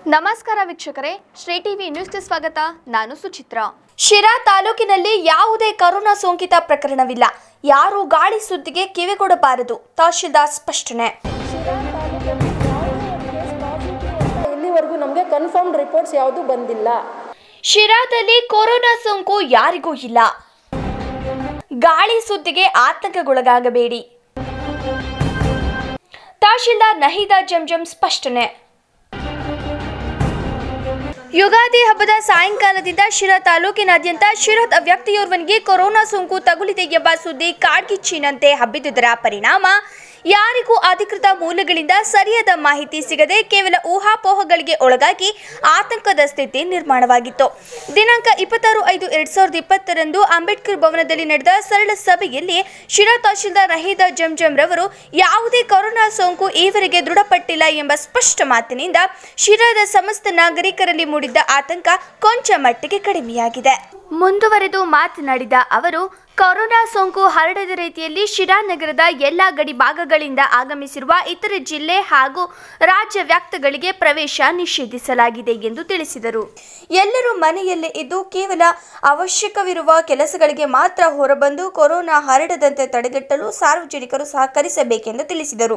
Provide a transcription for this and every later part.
ನಮಸ್ಕಾರ ವೀಕ್ಷಕರೇ ಶ್ರೀ ಟಿವಿ ನ್ಯೂಸ್ಗೆ ಸ್ವಾಗತ ನಾನು ಸುಚಿತ್ರಾ ಶಿರಾ ತಾಲೂಕಿನಲ್ಲಿ ಯಾವುದೇ ಕರೋನಾ ಸೋಂಕಿತ ಪ್ರಕರಣವಿಲ್ಲ ಯಾರು ಗಾಳಿ ಸುದ್ದಿಗೆ ಕಿವಿಗೊಡಬಾರದು ತಹಶೀಲ್ದಾರ್ ಸ್ಪಷ್ಟನೆ ಇಲ್ಲಿವರೆಗೂ ನಮಗೆ ಕನ್ಫರ್ಮ್ಡ್ ರಿಪೋರ್ಟ್ಸ್ ಯಾವುದು ಬಂದಿಲ್ಲ ಶಿರಾದಲ್ಲಿ ಕೊರೋನಾ ಸೋಂಕು ಯಾರಿಗೂ ಇಲ್ಲ ಗಾಳಿ ಸುದ್ದಿಗೆ ಆತಂಕಗೊಳಗಾಗಬೇಡಿ ತಹಶೀಲ್ದಾರ್ ನಹೀದಾ ಜಂಜಂ ಸ್ಪಷ್ಟನೆ ಯುಗಾದಿ ಹಬ್ಬದ ಸಾಯಂಕಾಲದಿಂದ ಶಿರಾ ತಾಲೂಕಿನಾದ್ಯಂತ ಶಿರದ ವ್ಯಕ್ತಿಯೋರ್ವನಿಗೆ ಕೊರೋನಾ ಸೋಂಕು ತಗುಲಿದೆ ಎಂಬ ಸುದ್ದಿ ಕಾಡ್ಗಿಚ್ಚಿನಂತೆ ಹಬ್ಬಿದ್ದುದರ ಪರಿಣಾಮ ಯಾರಿಗೂ ಅಧಿಕೃತ ಮೂಲಗಳಿಂದ ಸರಿಯಾದ ಮಾಹಿತಿ ಸಿಗದೆ ಕೇವಲ ಊಹಾಪೋಹಗಳಿಗೆ ಒಳಗಾಗಿ ಆತಂಕದ ಸ್ಥಿತಿ ನಿರ್ಮಾಣವಾಗಿತ್ತು ದಿನಾಂಕ ಇಪ್ಪತ್ತಾರು ಐದು ಎರಡ್ ಸಾವಿರದ ಇಪ್ಪತ್ತರಂದು ಅಂಬೇಡ್ಕರ್ ಭವನದಲ್ಲಿ ನಡೆದ ಸರಳ ಸಭೆಯಲ್ಲಿ ಶಿರಾ ತಹಶೀಲ್ದಾರ್ ರಹೀದಾ ಜಂಜಂ ರವರು ಯಾವುದೇ ಕೊರೋನಾ ಸೋಂಕು ಈವರೆಗೆ ದೃಢಪಟ್ಟಿಲ್ಲ ಎಂಬ ಸ್ಪಷ್ಟ ಮಾತಿನಿಂದ ಶಿರಾದ ಸಮಸ್ತ ನಾಗರಿಕರಲ್ಲಿ ಮೂಡಿದ್ದ ಆತಂಕ ಕೊಂಚ ಮಟ್ಟಿಗೆ ಕಡಿಮೆಯಾಗಿದೆ ಮುಂದುವರೆದು ಮಾತನಾಡಿದ ಅವರು ಕೊರೋನಾ ಸೋಂಕು ಹರಡದ ರೀತಿಯಲ್ಲಿ ಶಿರಾ ನಗರದ ಎಲ್ಲ ಗಡಿ ಭಾಗಗಳಿಂದ ಆಗಮಿಸಿರುವ ಇತರೆ ಜಿಲ್ಲೆ ಹಾಗೂ ರಾಜ್ಯ ವ್ಯಾಪ್ತಗಳಿಗೆ ಪ್ರವೇಶ ನಿಷೇಧಿಸಲಾಗಿದೆ ಎಂದು ತಿಳಿಸಿದರು ಎಲ್ಲರೂ ಮನೆಯಲ್ಲೇ ಇದ್ದು ಕೇವಲ ಅವಶ್ಯಕವಿರುವ ಕೆಲಸಗಳಿಗೆ ಮಾತ್ರ ಹೊರಬಂದು ಕೊರೋನಾ ಹರಡದಂತೆ ತಡೆಗಟ್ಟಲು ಸಾರ್ವಜನಿಕರು ಸಹಕರಿಸಬೇಕೆಂದು ತಿಳಿಸಿದರು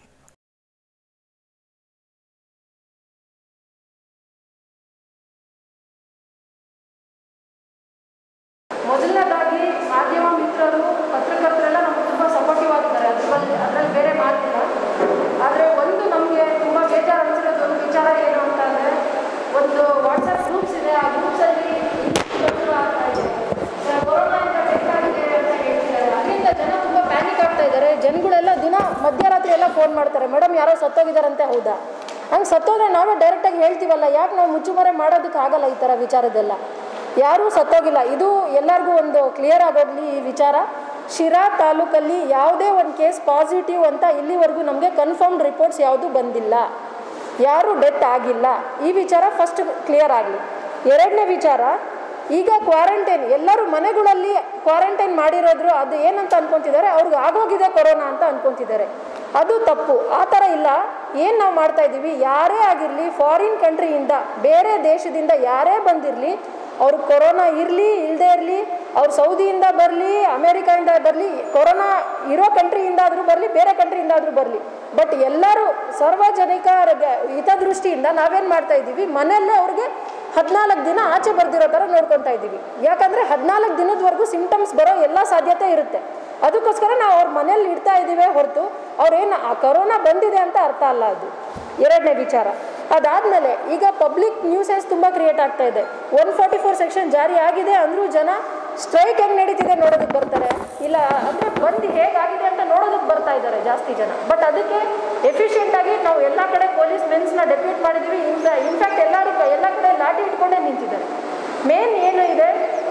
ಮೊದಲನೇದಾಗಿ ಮಾಧ್ಯಮ ಮಿತ್ರರು ಪತ್ರಕರ್ತರೆಲ್ಲ ನಮಗೆ ತುಂಬ ಸಪೋರ್ಟಿವ್ ಆಗಿದ್ದಾರೆ ಅದ್ರ ಬಗ್ಗೆ ಅದರಲ್ಲಿ ಬೇರೆ ಮಾತಿಲ್ಲ ಆದರೆ ಒಂದು ನಮಗೆ ತುಂಬ ಬೇಜಾರು ಅನಿಸಿರೋದು ಒಂದು ವಿಚಾರ ಏನು ಅಂತ ಅಂದರೆ ಒಂದು ವಾಟ್ಸಪ್ ಗ್ರೂಪ್ಸ್ ಇದೆ ಆ ಗ್ರೂಪ್ಸಲ್ಲಿ ಆಗ್ತಾ ಇದೆ ಕೊರೋನಾದಿಂದ ಡೆತ್ ಆಗಿದೆ ಅಂತ ಹೇಳ್ತಿದ್ದಾರೆ ಅಲ್ಲಿಂದ ಜನ ತುಂಬ ಪ್ಯಾನಿಕ್ ಆಗ್ತಾ ಇದ್ದಾರೆ ಜನಗಳೆಲ್ಲ ದಿನ ಮಧ್ಯರಾತ್ರಿ ಎಲ್ಲ ಫೋನ್ ಮಾಡ್ತಾರೆ ಮೇಡಮ್ ಯಾರೋ ಸತ್ತೋಗಿದಾರಂತೆ ಹೌದಾ ಹಂಗೆ ಸತ್ತೋದ್ರೆ ನಾವೇ ಡೈರೆಕ್ಟಾಗಿ ಹೇಳ್ತೀವಲ್ಲ ಯಾಕೆ ನಾವು ಮುಚ್ಚುಮರೆ ಮಾಡೋದಕ್ಕೆ ಆಗಲ್ಲ ಈ ಥರ ವಿಚಾರದೆಲ್ಲ ಯಾರೂ ಸತ್ತೋಗಿಲ್ಲ ಇದು ಎಲ್ಲರಿಗೂ ಒಂದು ಕ್ಲಿಯರ್ ಆಗೋಗ್ಲಿ ಈ ವಿಚಾರ ಶಿರಾ ತಾಲೂಕಲ್ಲಿ ಯಾವುದೇ ಒಂದು ಕೇಸ್ ಪಾಸಿಟಿವ್ ಅಂತ ಇಲ್ಲಿವರೆಗೂ ನಮಗೆ ಕನ್ಫರ್ಮ್ಡ್ ರಿಪೋರ್ಟ್ಸ್ ಯಾವುದೂ ಬಂದಿಲ್ಲ ಯಾರೂ ಡೆತ್ ಆಗಿಲ್ಲ ಈ ವಿಚಾರ ಫಸ್ಟ್ ಕ್ಲಿಯರ್ ಆಗಲಿ ಎರಡನೇ ವಿಚಾರ ಈಗ ಕ್ವಾರಂಟೈನ್ ಎಲ್ಲರೂ ಮನೆಗಳಲ್ಲಿ ಕ್ವಾರಂಟೈನ್ ಮಾಡಿರೋದ್ರು ಅದು ಏನಂತ ಅನ್ಕೊಂತಿದ್ದಾರೆ ಅವ್ರಿಗೆ ಆಗೋಗಿದೆ ಕೊರೋನಾ ಅಂತ ಅನ್ಕೊಂತಿದ್ದಾರೆ ಅದು ತಪ್ಪು ಆ ಥರ ಇಲ್ಲ ಏನು ನಾವು ಮಾಡ್ತಾ ಇದ್ದೀವಿ ಯಾರೇ ಆಗಿರಲಿ ಫಾರಿನ್ ಕಂಟ್ರಿಯಿಂದ ಬೇರೆ ದೇಶದಿಂದ ಯಾರೇ ಬಂದಿರಲಿ ಅವ್ರು ಕೊರೋನಾ ಇರಲಿ ಇಲ್ಲದೆ ಇರಲಿ ಅವ್ರು ಸೌದಿಯಿಂದ ಬರಲಿ ಅಮೇರಿಕಾಯಿಂದ ಬರಲಿ ಕೊರೋನಾ ಇರೋ ಕಂಟ್ರಿಯಿಂದ ಆದರೂ ಬರಲಿ ಬೇರೆ ಕಂಟ್ರಿಯಿಂದ ಆದರೂ ಬರಲಿ ಬಟ್ ಎಲ್ಲರೂ ಸಾರ್ವಜನಿಕರ ಹಿತದೃಷ್ಟಿಯಿಂದ ನಾವೇನು ಮಾಡ್ತಾ ಇದ್ದೀವಿ ಮನೆಯಲ್ಲೇ ಅವ್ರಿಗೆ ಹದಿನಾಲ್ಕು ದಿನ ಆಚೆ ಬರ್ದಿರೋ ಥರ ನೋಡ್ಕೊತಾ ಇದ್ದೀವಿ ಯಾಕಂದರೆ ಹದಿನಾಲ್ಕು ದಿನದವರೆಗೂ ಸಿಂಟಮ್ಸ್ ಬರೋ ಎಲ್ಲ ಸಾಧ್ಯತೆ ಇರುತ್ತೆ ಅದಕ್ಕೋಸ್ಕರ ನಾವು ಅವ್ರ ಮನೇಲಿ ಇಡ್ತಾ ಇದ್ದೀವಿ ಹೊರತು ಅವ್ರೇನು ಆ ಕೊರೋನಾ ಬಂದಿದೆ ಅಂತ ಅರ್ಥ ಅಲ್ಲ ಅದು ಎರಡನೇ ವಿಚಾರ ಅದಾದಮೇಲೆ ಈಗ ಪಬ್ಲಿಕ್ ನ್ಯೂಸೆಸ್ ತುಂಬ ಕ್ರಿಯೇಟ್ ಆಗ್ತಾ ಇದೆ ಒನ್ ಫಾರ್ಟಿ ಫೋರ್ ಸೆಕ್ಷನ್ ಜಾರಿ ಆಗಿದೆ ಅಂದರೂ ಜನ ಸ್ಟ್ರೈಕ್ ಹೆಂಗೆ ನಡೀತಿದೆ ನೋಡೋದಕ್ಕೆ ಬರ್ತಾರೆ ಇಲ್ಲ ಅಂದರೆ ಬಂದು ಹೇಗಾಗಿದೆ ಅಂತ ನೋಡೋದಕ್ಕೆ ಬರ್ತಾ ಇದ್ದಾರೆ ಜಾಸ್ತಿ ಜನ ಬಟ್ ಅದಕ್ಕೆ ಎಫಿಷಿಯೆಂಟ್ ಆಗಿ ನಾವು ಎಲ್ಲ ಕಡೆ ಪೊಲೀಸ್ ಮೆನ್ಸ್ನ ಡೆಪ್ಯೂಟ್ ಮಾಡಿದ್ದೀವಿ ಇನ್ಫ್ಯಾಕ್ಟ್ ಎಲ್ಲರೂ ಎಲ್ಲ ಕಡೆ ಲಾಠಿ ಇಟ್ಕೊಂಡೇ ನಿಂತಿದ್ದಾರೆ ಮೇನ್ ಏನು ಇದೆ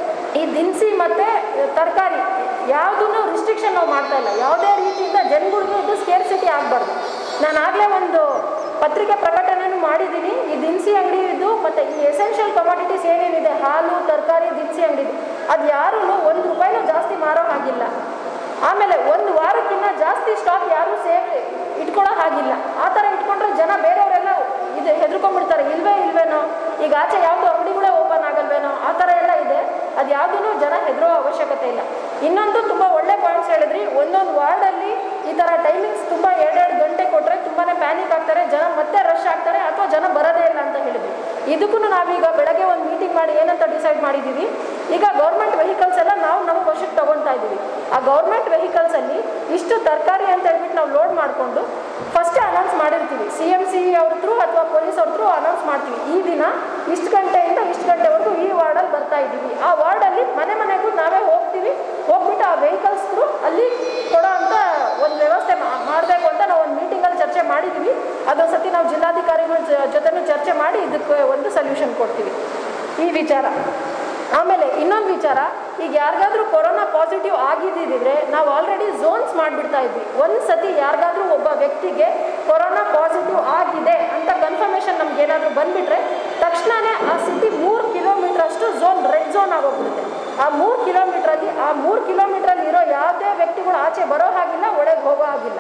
ಈ ದಿನಸಿ ಮತ್ತು ತರಕಾರಿ ಯಾವುದೂ ರಿಸ್ಟ್ರಿಕ್ಷನ್ ನಾವು ಮಾಡ್ತಾ ಇಲ್ಲ ಯಾವುದೇ ರೀತಿಯಿಂದ ಜನಗಳಿಗೆ ಇದು ಸ್ಕೇರ್ಸಿಟಿ ಆಗಬಾರ್ದು ನಾನು ಆಗಲೇ ಒಂದು ಪತ್ರಿಕೆ ಪ್ರಕಟಣೆನೂ ಮಾಡಿದ್ದೀನಿ ಈ ದಿನಸಿ ಅಂಗಡಿ ಇದು ಮತ್ತು ಈ ಎಸೆನ್ಷಿಯಲ್ ಕಮಾಡಿಟೀಸ್ ಏನೇನಿದೆ ಹಾಲು ತರಕಾರಿ ದಿನಸಿ ಅಂಗಡಿ ಅದು ಯಾರೂ ಒಂದು ರೂಪಾಯಿನೂ ಜಾಸ್ತಿ ಮಾರೋ ಹಾಗಿಲ್ಲ ಆಮೇಲೆ ಒಂದು ವಾರಕ್ಕಿಂತ ಜಾಸ್ತಿ ಸ್ಟಾಕ್ ಯಾರೂ ಸೇವ್ ಇಟ್ಕೊಳ್ಳೋ ಹಾಗಿಲ್ಲ ಆ ಥರ ಇಟ್ಕೊಂಡ್ರೆ ಜನ ಬೇರೆಯವರೆಲ್ಲ ಇದು ಹೆದರ್ಕೊಂಡ್ಬಿಡ್ತಾರೆ ಇಲ್ವೇ ಇಲ್ವೇನೋ ಈಗ ಆಚೆ ಯಾವುದು ಅಂಗಡಿಗಳೇ ಓಪನ್ ಆಗಲ್ವೇನೋ ಆ ಥರ ಎಲ್ಲ ಇದೆ ಅದು ಯಾವುದೂ ಜನ ಹೆದರೋ ಅವಶ್ಯಕತೆ ಇಲ್ಲ ಇನ್ನೊಂದು ತುಂಬ ಒಳ್ಳೆ ಪಾಯಿಂಟ್ಸ್ ಹೇಳಿದ್ರಿ ಒಂದೊಂದು ವಾರ್ಡಲ್ಲಿ ಈ ಥರ ಟೈಮಿಂಗ್ಸ್ ತುಂಬ ಎರಡೆರಡು ಗಂಟೆ ಕೊಟ್ಟರೆ ತುಂಬಾ ಪ್ಯಾನಿಕ್ ಆಗ್ತಾರೆ ಜನ ಮತ್ತೆ ರಶ್ ಆಗ್ತಾರೆ ಅಥವಾ ಜನ ಬರೋದೇ ಇಲ್ಲ ಅಂತ ಹೇಳಿದ್ವಿ ಇದಕ್ಕೂ ನಾವೀಗ ಬೆಳಗ್ಗೆ ಒಂದು ಮೀಟಿಂಗ್ ಮಾಡಿ ಏನಂತ ಡಿಸೈಡ್ ಮಾಡಿದ್ದೀವಿ ಈಗ ಗೌರ್ಮೆಂಟ್ ವೆಹಿಕಲ್ಸ್ ಎಲ್ಲ ನಾವು ನಮ್ಮ ವಶಕ್ಕೆ ತಗೊಳ್ತಾ ಇದ್ದೀವಿ ಆ ಗೌರ್ಮೆಂಟ್ ವೆಹಿಕಲ್ಸಲ್ಲಿ ಇಷ್ಟು ತರಕಾರಿ ಅಂತ ಹೇಳ್ಬಿಟ್ಟು ನಾವು ಲೋಡ್ ಮಾಡಿಕೊಂಡು ಫಸ್ಟೇ ಅನೌನ್ಸ್ ಮಾಡಿರ್ತೀವಿ ಸಿ ಎಮ್ ಸಿ ಅವ್ರ ಥ್ರೂ ಅಥವಾ ಪೊಲೀಸ್ ಅವ್ರ ಥ್ರೂ ಅನೌನ್ಸ್ ಮಾಡ್ತೀವಿ ಈ ದಿನ ಇಷ್ಟು ಗಂಟೆಯಿಂದ ಇಷ್ಟು ಗಂಟೆವರೆಗೂ ಈ ವಾರ್ಡಲ್ಲಿ ಬರ್ತಾ ಇದ್ದೀವಿ ಆ ವಾರ್ಡಲ್ಲಿ ಮನೆ ಮನೆಗೂ ನಾವೇ ಹೋಗ್ತೀವಿ ಹೋಗ್ಬಿಟ್ಟು ಆ ವೆಹಿಕಲ್ಸ್ ಥ್ರೂ ಅಲ್ಲಿ ಕೊಡೋ ಅಂತ ಒಂದು ವ್ಯವಸ್ಥೆ ಮಾಡಬೇಕು ಅಂತ ನಾವು ಒಂದು ಮೀಟಿಂಗಲ್ಲಿ ಚರ್ಚೆ ಮಾಡಿದ್ದೀವಿ ಅದೊಂದು ಸತಿ ನಾವು ಜಿಲ್ಲಾಧಿಕಾರಿಗಳ ಜೊತೆನೂ ಚರ್ಚೆ ಮಾಡಿ ಇದಕ್ಕೆ ಒಂದು ಸೊಲ್ಯೂಷನ್ ಕೊಡ್ತೀವಿ ಈ ವಿಚಾರ ಆಮೇಲೆ ಇನ್ನೊಂದು ವಿಚಾರ ಈಗ ಯಾರಿಗಾದ್ರೂ ಕೊರೋನಾ ಪಾಸಿಟಿವ್ ಆಗಿದ್ದಿದ್ರೆ ನಾವು ಆಲ್ರೆಡಿ ಝೋನ್ಸ್ ಮಾಡಿಬಿಡ್ತಾ ಇದ್ವಿ ಒಂದು ಸತಿ ಯಾರಿಗಾದ್ರೂ ಒಬ್ಬ ವ್ಯಕ್ತಿಗೆ ಕೊರೋನಾ ಪಾಸಿಟಿವ್ ಆಗಿದೆ ಅಂತ ಕನ್ಫರ್ಮೇಷನ್ ನಮ್ಗೆ ಏನಾದರೂ ಬಂದುಬಿಟ್ರೆ ತಕ್ಷಣವೇ ಆ ಸಿಟಿ ಮೂರು ಕಿಲೋಮೀಟರ್ ಅಷ್ಟು ಝೋನ್ ರೆಡ್ ಝೋನ್ ಆಗೋಗ್ಬಿಡುತ್ತೆ ಆ ಮೂರು ಕಿಲೋಮೀಟ್ರಲ್ಲಿ ಆ ಮೂರು ಕಿಲೋಮೀಟ್ರಲ್ಲಿ ಇರೋ ಯಾವುದೇ ವ್ಯಕ್ತಿಗಳು ಆಚೆ ಬರೋ ಹಾಗಿಲ್ಲ ಒಳಗೆ ಹೋಗೋ ಹಾಗಿಲ್ಲ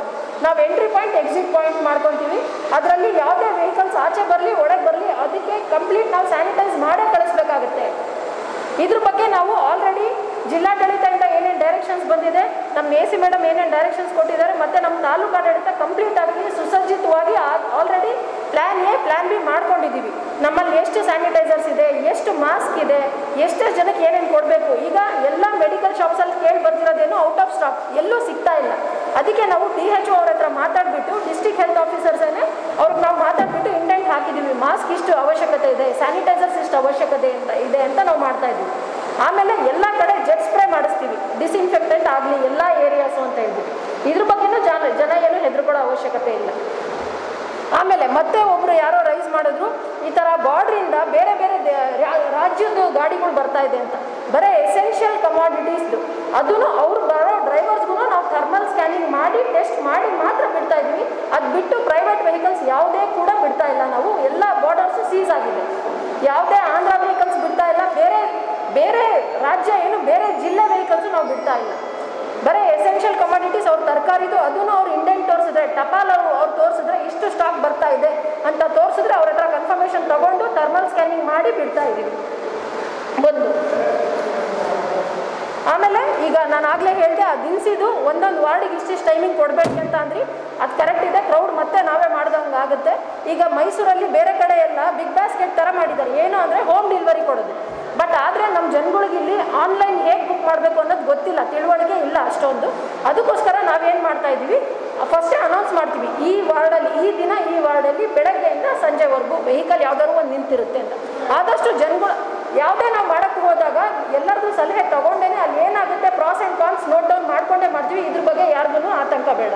ನಾವು ಎಂಟ್ರಿ ಪಾಯಿಂಟ್ ಎಕ್ಸಿಟ್ ಪಾಯಿಂಟ್ ಮಾಡ್ಕೊತೀವಿ ಅದರಲ್ಲಿ ಯಾವುದೇ ವೆಹಿಕಲ್ಸ್ ಆಚೆ ಬರಲಿ ಒಳಗೆ ಬರಲಿ ಅದಕ್ಕೆ ಕಂಪ್ಲೀಟ್ ನಾವು ಸ್ಯಾನಿಟೈಸ್ ಮಾಡೇ ಕಳಿಸ್ಬೇಕಾಗುತ್ತೆ ಇದ್ರ ಬಗ್ಗೆ ನಾವು ಆಲ್ರೆಡಿ ಜಿಲ್ಲಾಡಳಿತದಿಂದ ಏನೇನು ಡೈರೆಕ್ಷನ್ಸ್ ಬಂದಿದೆ ನಮ್ಮ ಎ ಸಿ ಮೇಡಮ್ ಏನೇನು ಡೈರೆಕ್ಷನ್ಸ್ ಕೊಟ್ಟಿದ್ದಾರೆ ಮತ್ತು ನಮ್ಮ ತಾಲೂಕು ಆಡಳಿತ ಕಂಪ್ಲೀಟ್ ಆಗಿ ಸುಸಜ್ಜಿತವಾಗಿ already plan A plan B ಮಾಡ್ಕೊಂಡಿದ್ದೀವಿ ನಮ್ಮಲ್ಲಿ ಎಷ್ಟು ಸ್ಯಾನಿಟೈಸರ್ಸ್ ಇದೆ ಎಷ್ಟು ಮಾಸ್ಕ್ ಇದೆ ಎಷ್ಟೆಷ್ಟು ಜನಕ್ಕೆ ಏನೇನು ಕೊಡಬೇಕು ಈಗ ಎಲ್ಲ ಮೆಡಿಕಲ್ ಶಾಪ್ಸಲ್ಲಿ ಕೇಳಿ ಬರ್ತಿರೋದೇನು ಔಟ್ ಆಫ್ ಸ್ಟಾಕ್ ಎಲ್ಲೂ ಸಿಗ್ತಾ ಇಲ್ಲ ಅದಕ್ಕೆ ನಾವು ಡಿ ಎಚ್ ಒ ಅವ್ರ ಹತ್ರ ಮಾತಾಡಿಬಿಟ್ಟು ಡಿಸ್ಟ್ರಿಕ್ಟ್ ಹೆಲ್ತ್ ಆಫೀಸರ್ಸೇ ಅವ್ರಿಗೆ ನಾವು ಮಾತಾಡ್ಬಿಟ್ಟು ಇಂಡೆಂಟ್ ಹಾಕಿದ್ದೀವಿ ಮಾಸ್ಕ್ ಇಷ್ಟು ಅವಶ್ಯಕತೆ ಇದೆ ಸ್ಯಾನಿಟೈಸರ್ಸ್ ಇಷ್ಟು ಅವಶ್ಯಕತೆ ಅಂತ ಇದೆ ಅಂತ ನಾವು ಮಾಡ್ತಾ ಇದ್ದೀವಿ ಆಮೇಲೆ ಎಲ್ಲ ಕಡೆ ಜೆಟ್ ಸ್ಪ್ರೇ ಮಾಡಿಸ್ತೀವಿ ಡಿಸ್ಇನ್ಫೆಕ್ಟೆಂಟ್ ಆಗಲಿ ಎಲ್ಲ ಏರಿಯಾಸು ಅಂತ ಹೇಳ್ಬಿಟ್ಟು ಇದ್ರ ಬಗ್ಗೆನೂ ಜನ ಜನ ಏನು ಹೆದರ್ಕೊಳ್ಳೋ ಅವಶ್ಯಕತೆ ಇಲ್ಲ ಆಮೇಲೆ ಮತ್ತೆ ಒಬ್ರು ಯಾರೋ ರೈಸ್ ಮಾಡಿದ್ರು ಈ ಥರ ಬಾರ್ಡ್ರಿಂದ ಬೇರೆ ಬೇರೆ ದೇ- ರಾ- ರಾಜ್ಯದ ಗಾಡಿಗಳು ಬರ್ತಾ ಇದೆ ಅಂತ ಬರೀ ಎಸೆನ್ಷಿಯಲ್ ಕಮಾಡಿಟೀಸ್ದು ಅದೂ ಅವ್ರು ಬರೋ ಡ್ರೈವರ್ಸ್ಗೂ ನಾವು ಥರ್ಮಲ್ ಸ್ಕ್ಯಾನಿಂಗ್ ಮಾಡಿ ಟೆಸ್ಟ್ ಮಾಡಿ ಮಾತ್ರ ಬಿಡ್ತಾ ಇದ್ವಿ ಅದು ಬಿಟ್ಟು ಪ್ರೈವೇಟ್ ವೆಹಿಕಲ್ಸ್ ಯಾವುದೇ ಕೂಡ ಬಿಡ್ತಾ ಇಲ್ಲ ನಾವು ಎಲ್ಲ ಬಾರ್ಡರ್ಸು ಸೀಸ್ ಆಗಿದೆ ಯಾವುದೇ ಆಂಧ್ರ ವೆಹಿಕಲ್ಸ್ ಬಿಡ್ತಾ ಇಲ್ಲ ಬೇರೆ ಬೇರೆ ರಾಜ್ಯ ಏನು ಬೇರೆ ಜಿಲ್ಲೆ ವೆಹಿಕಲ್ಸು ನಾವು ಬಿಡ್ತಾ ಇಲ್ಲ ಬರೀ ಎಸೆನ್ಷಿಯಲ್ ಕಮಾಡಿಟೀಸ್ ಅವ್ರ ತರಕಾರಿದು ಅದನ್ನು ಅವ್ರು ಇಂಡೆಂಟ್ ತೋರಿಸಿದ್ರೆ ಟಪಾಲ್ ಅವ್ರು ಅವ್ರು ತೋರಿಸಿದ್ರೆ ಇಷ್ಟು ಸ್ಟಾಕ್ ಬರ್ತಾ ಇದೆ ಅಂತ ತೋರಿಸಿದ್ರೆ ಅವ್ರ ಹತ್ರ ಕನ್ಫರ್ಮೇಷನ್ ತಗೊಂಡು ಥರ್ಮಲ್ ಸ್ಕ್ಯಾನಿಂಗ್ ಮಾಡಿ ಬಿಡ್ತಾ ಇದ್ದೀವಿ ಒಂದು ಆಮೇಲೆ ಈಗ ನಾನು ಆಗಲೇ ಹೇಳಿದೆ ಆ ದಿನಸಿದು ಒಂದೊಂದು ವಾರ್ಡಿಗೆ ಇಷ್ಟಿಷ್ಟು ಟೈಮಿಂಗ್ ಕೊಡಬೇಕು ಅಂತ ಅಂದ್ರಿ ಅದು ಕರೆಕ್ಟ್ ಇದೆ ಕ್ರೌಡ್ ಮತ್ತೆ ನಾವೇ ಮಾಡ್ದಂಗೆ ಆಗುತ್ತೆ ಈಗ ಮೈಸೂರಲ್ಲಿ ಬೇರೆ ಕಡೆ ಎಲ್ಲ ಬಿಗ್ ಬಾಸ್ಕೆಟ್ ಥರ ಮಾಡಿದ್ದಾರೆ ಏನು ಅಂದರೆ ಹೋಮ್ ಡೆಲಿವರಿ ಕೊಡೋದು ಬಟ್ ಆದರೆ ನಮ್ಮ ಜನಗಳಿಗೆ ಇಲ್ಲಿ ಆನ್ಲೈನ್ ಹೇಗೆ ಬುಕ್ ಮಾಡಬೇಕು ಅನ್ನೋದು ಗೊತ್ತಿಲ್ಲ ತಿಳುವಳಿಕೆ ಇಲ್ಲ ಅಷ್ಟೊಂದು ಅದಕ್ಕೋಸ್ಕರ ನಾವೇನು ಮಾಡ್ತಾ ಇದ್ದೀವಿ ಫಸ್ಟೇ ಅನೌನ್ಸ್ ಮಾಡ್ತೀವಿ ಈ ವಾರ್ಡಲ್ಲಿ ಈ ದಿನ ಈ ವಾರ್ಡಲ್ಲಿ ಬೆಳಗ್ಗೆಯಿಂದ ಸಂಜೆವರೆಗೂ ವೆಹಿಕಲ್ ಯಾವ್ದಾದ್ರು ಒಂದು ನಿಂತಿರುತ್ತೆ ಅಂತ ಆದಷ್ಟು ಜನಗಳು ಯಾವುದೇ ನಾವು ಮಾಡೋಕ್ಕೆ ಹೋದಾಗ ಎಲ್ಲರದ್ದು ಸಲಹೆ ತಗೊಂಡೇನೆ ಅಲ್ಲಿ ಏನಾಗುತ್ತೆ pros and cons note down ಮಾಡ್ಕೊಂಡೇ ಮಾಡ್ತೀವಿ ಇದ್ರ ಬಗ್ಗೆ ಯಾರಿಗೂ ಆತಂಕ ಬೇಡ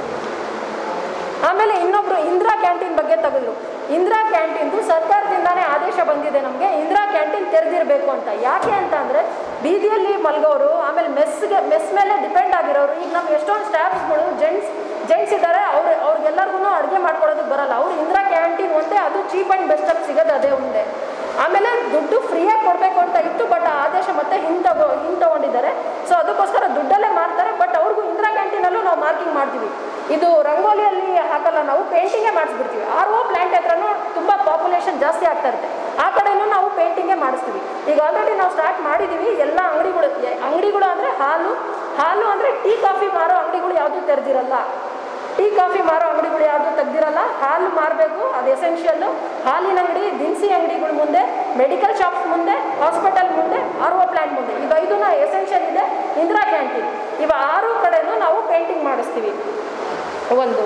ಆಮೇಲೆ ಇನ್ನೊಬ್ರು ಇಂದಿರಾ ಕ್ಯಾಂಟೀನ್ ಬಗ್ಗೆ ತಗೊಂಡ್ರು ಇಂದಿರಾ ಕ್ಯಾಂಟೀನ್ದು ಸರ್ಕಾರದಿಂದಾನೇ ಆದೇಶ ಬಂದಿದೆ ನಮಗೆ ಇಂದಿರಾ ಕ್ಯಾಂಟೀನ್ ತೆರೆದಿರಬೇಕು ಅಂತ ಯಾಕೆ ಅಂತ ಅಂದರೆ ಬೀದಿಯಲ್ಲಿ ಮಲ್ಗೋರು ಆಮೇಲೆ ಮೆಸ್ಗೆ ಮೆಸ್ ಮೇಲೆ ಡಿಪೆಂಡ್ ಆಗಿರೋರು ಈಗ ನಮ್ಮ ಎಷ್ಟೊಂದು ಸ್ಟಾಫ್ಸ್ಗಳು ಜೆಂಟ್ಸ್ ಜೆಂಟ್ಸ್ ಇದ್ದಾರೆ ಅವ್ರು ಅವ್ರಿಗೆಲ್ಲರಿಗೂ ಅಡುಗೆ ಮಾಡ್ಕೊಳ್ಳೋದಕ್ಕೆ ಬರಲ್ಲ ಅವ್ರು ಇಂದಿರಾ ಕ್ಯಾಂಟೀನ್ ಒಂದೇ ಅದು ಚೀಪ್ ಆ್ಯಂಡ್ ಬೆಸ್ಟಾಗಿ ಸಿಗೋದು ಅದೇ ಒಂದೇ ಆಮೇಲೆ ದುಡ್ಡು ಫ್ರೀಯಾಗಿ ಕೊಡಬೇಕು ಅಂತ ಇತ್ತು ಬಟ್ ಆ ಆದೇಶ ಮತ್ತೆ ಹಿಂತಗೋ ಹಿಂತಗೊಂಡಿದ್ದಾರೆ ಸೊ ಅದಕ್ಕೋಸ್ಕರ ದುಡ್ಡಲ್ಲೇ ಮಾರ್ತಾರೆ ಬಟ್ ಅವ್ರಿಗೂ ಇಂದಿರಾ ಕ್ಯಾಂಟೀನಲ್ಲೂ ನಾವು ಮಾರ್ಕಿಂಗ್ ಮಾಡ್ತೀವಿ ಇದು ರಂಗೋಲಿಯಲ್ಲಿ ಹಾಕಲ್ಲ ನಾವು ಪೇಂಟಿಂಗೇ ಮಾಡಿಸ್ಬಿಡ್ತೀವಿ ಆರ್ ಓ ಪ್ಲ್ಯಾಂಟ್ ಹತ್ರನೂ ತುಂಬ ಪಾಪ್ಯುಲೇಷನ್ ಜಾಸ್ತಿ ಆಗ್ತಾ ಇರುತ್ತೆ ಆ ಕಡೆನೂ ನಾವು ಪೇಂಟಿಂಗೇ ಮಾಡಿಸ್ತೀವಿ ಈಗ ಆಲ್ರೆಡಿ ನಾವು ಸ್ಟಾರ್ಟ್ ಮಾಡಿದ್ದೀವಿ ಎಲ್ಲ ಅಂಗಡಿಗಳು ಎ- ಅಂಗಡಿಗಳು ಅಂದರೆ ಹಾಲು ಹಾಲು ಅಂದರೆ ಟೀ ಕಾಫಿ ಮಾರೋ ಅಂಗಡಿಗಳು ಯಾವುದೂ ತೆರೆದಿರಲ್ಲ ಟೀ ಕಾಫಿ ಮಾರೋ ಅಂಗಡಿಗಳು ಯಾವುದು ತೆಗ್ದಿರಲ್ಲ ಹಾಲು ಮಾರಬೇಕು ಅದು ಎಸೆನ್ಷಿಯಲ್ಲು ಹಾಲಿನ ಅಂಗಡಿ ದಿನಸಿ ಅಂಗಡಿಗಳ ಮುಂದೆ ಮೆಡಿಕಲ್ ಶಾಪ್ಸ್ ಮುಂದೆ ಹಾಸ್ಪಿಟಲ್ ಮುಂದೆ ಆರ್ ಒ ಪ್ಲ್ಯಾಂಟ್ ಮುಂದೆ ಈಗ ಐದು ಎಸೆನ್ಷಿಯಲ್ ಇದೆ ಇಂದಿರಾ ಕ್ಯಾಂಟೀನ್ ಇವ ಆರು ಕಡೆನೂ ನಾವು ಪೇಂಟಿಂಗ್ ಮಾಡಿಸ್ತೀವಿ ಒಂದು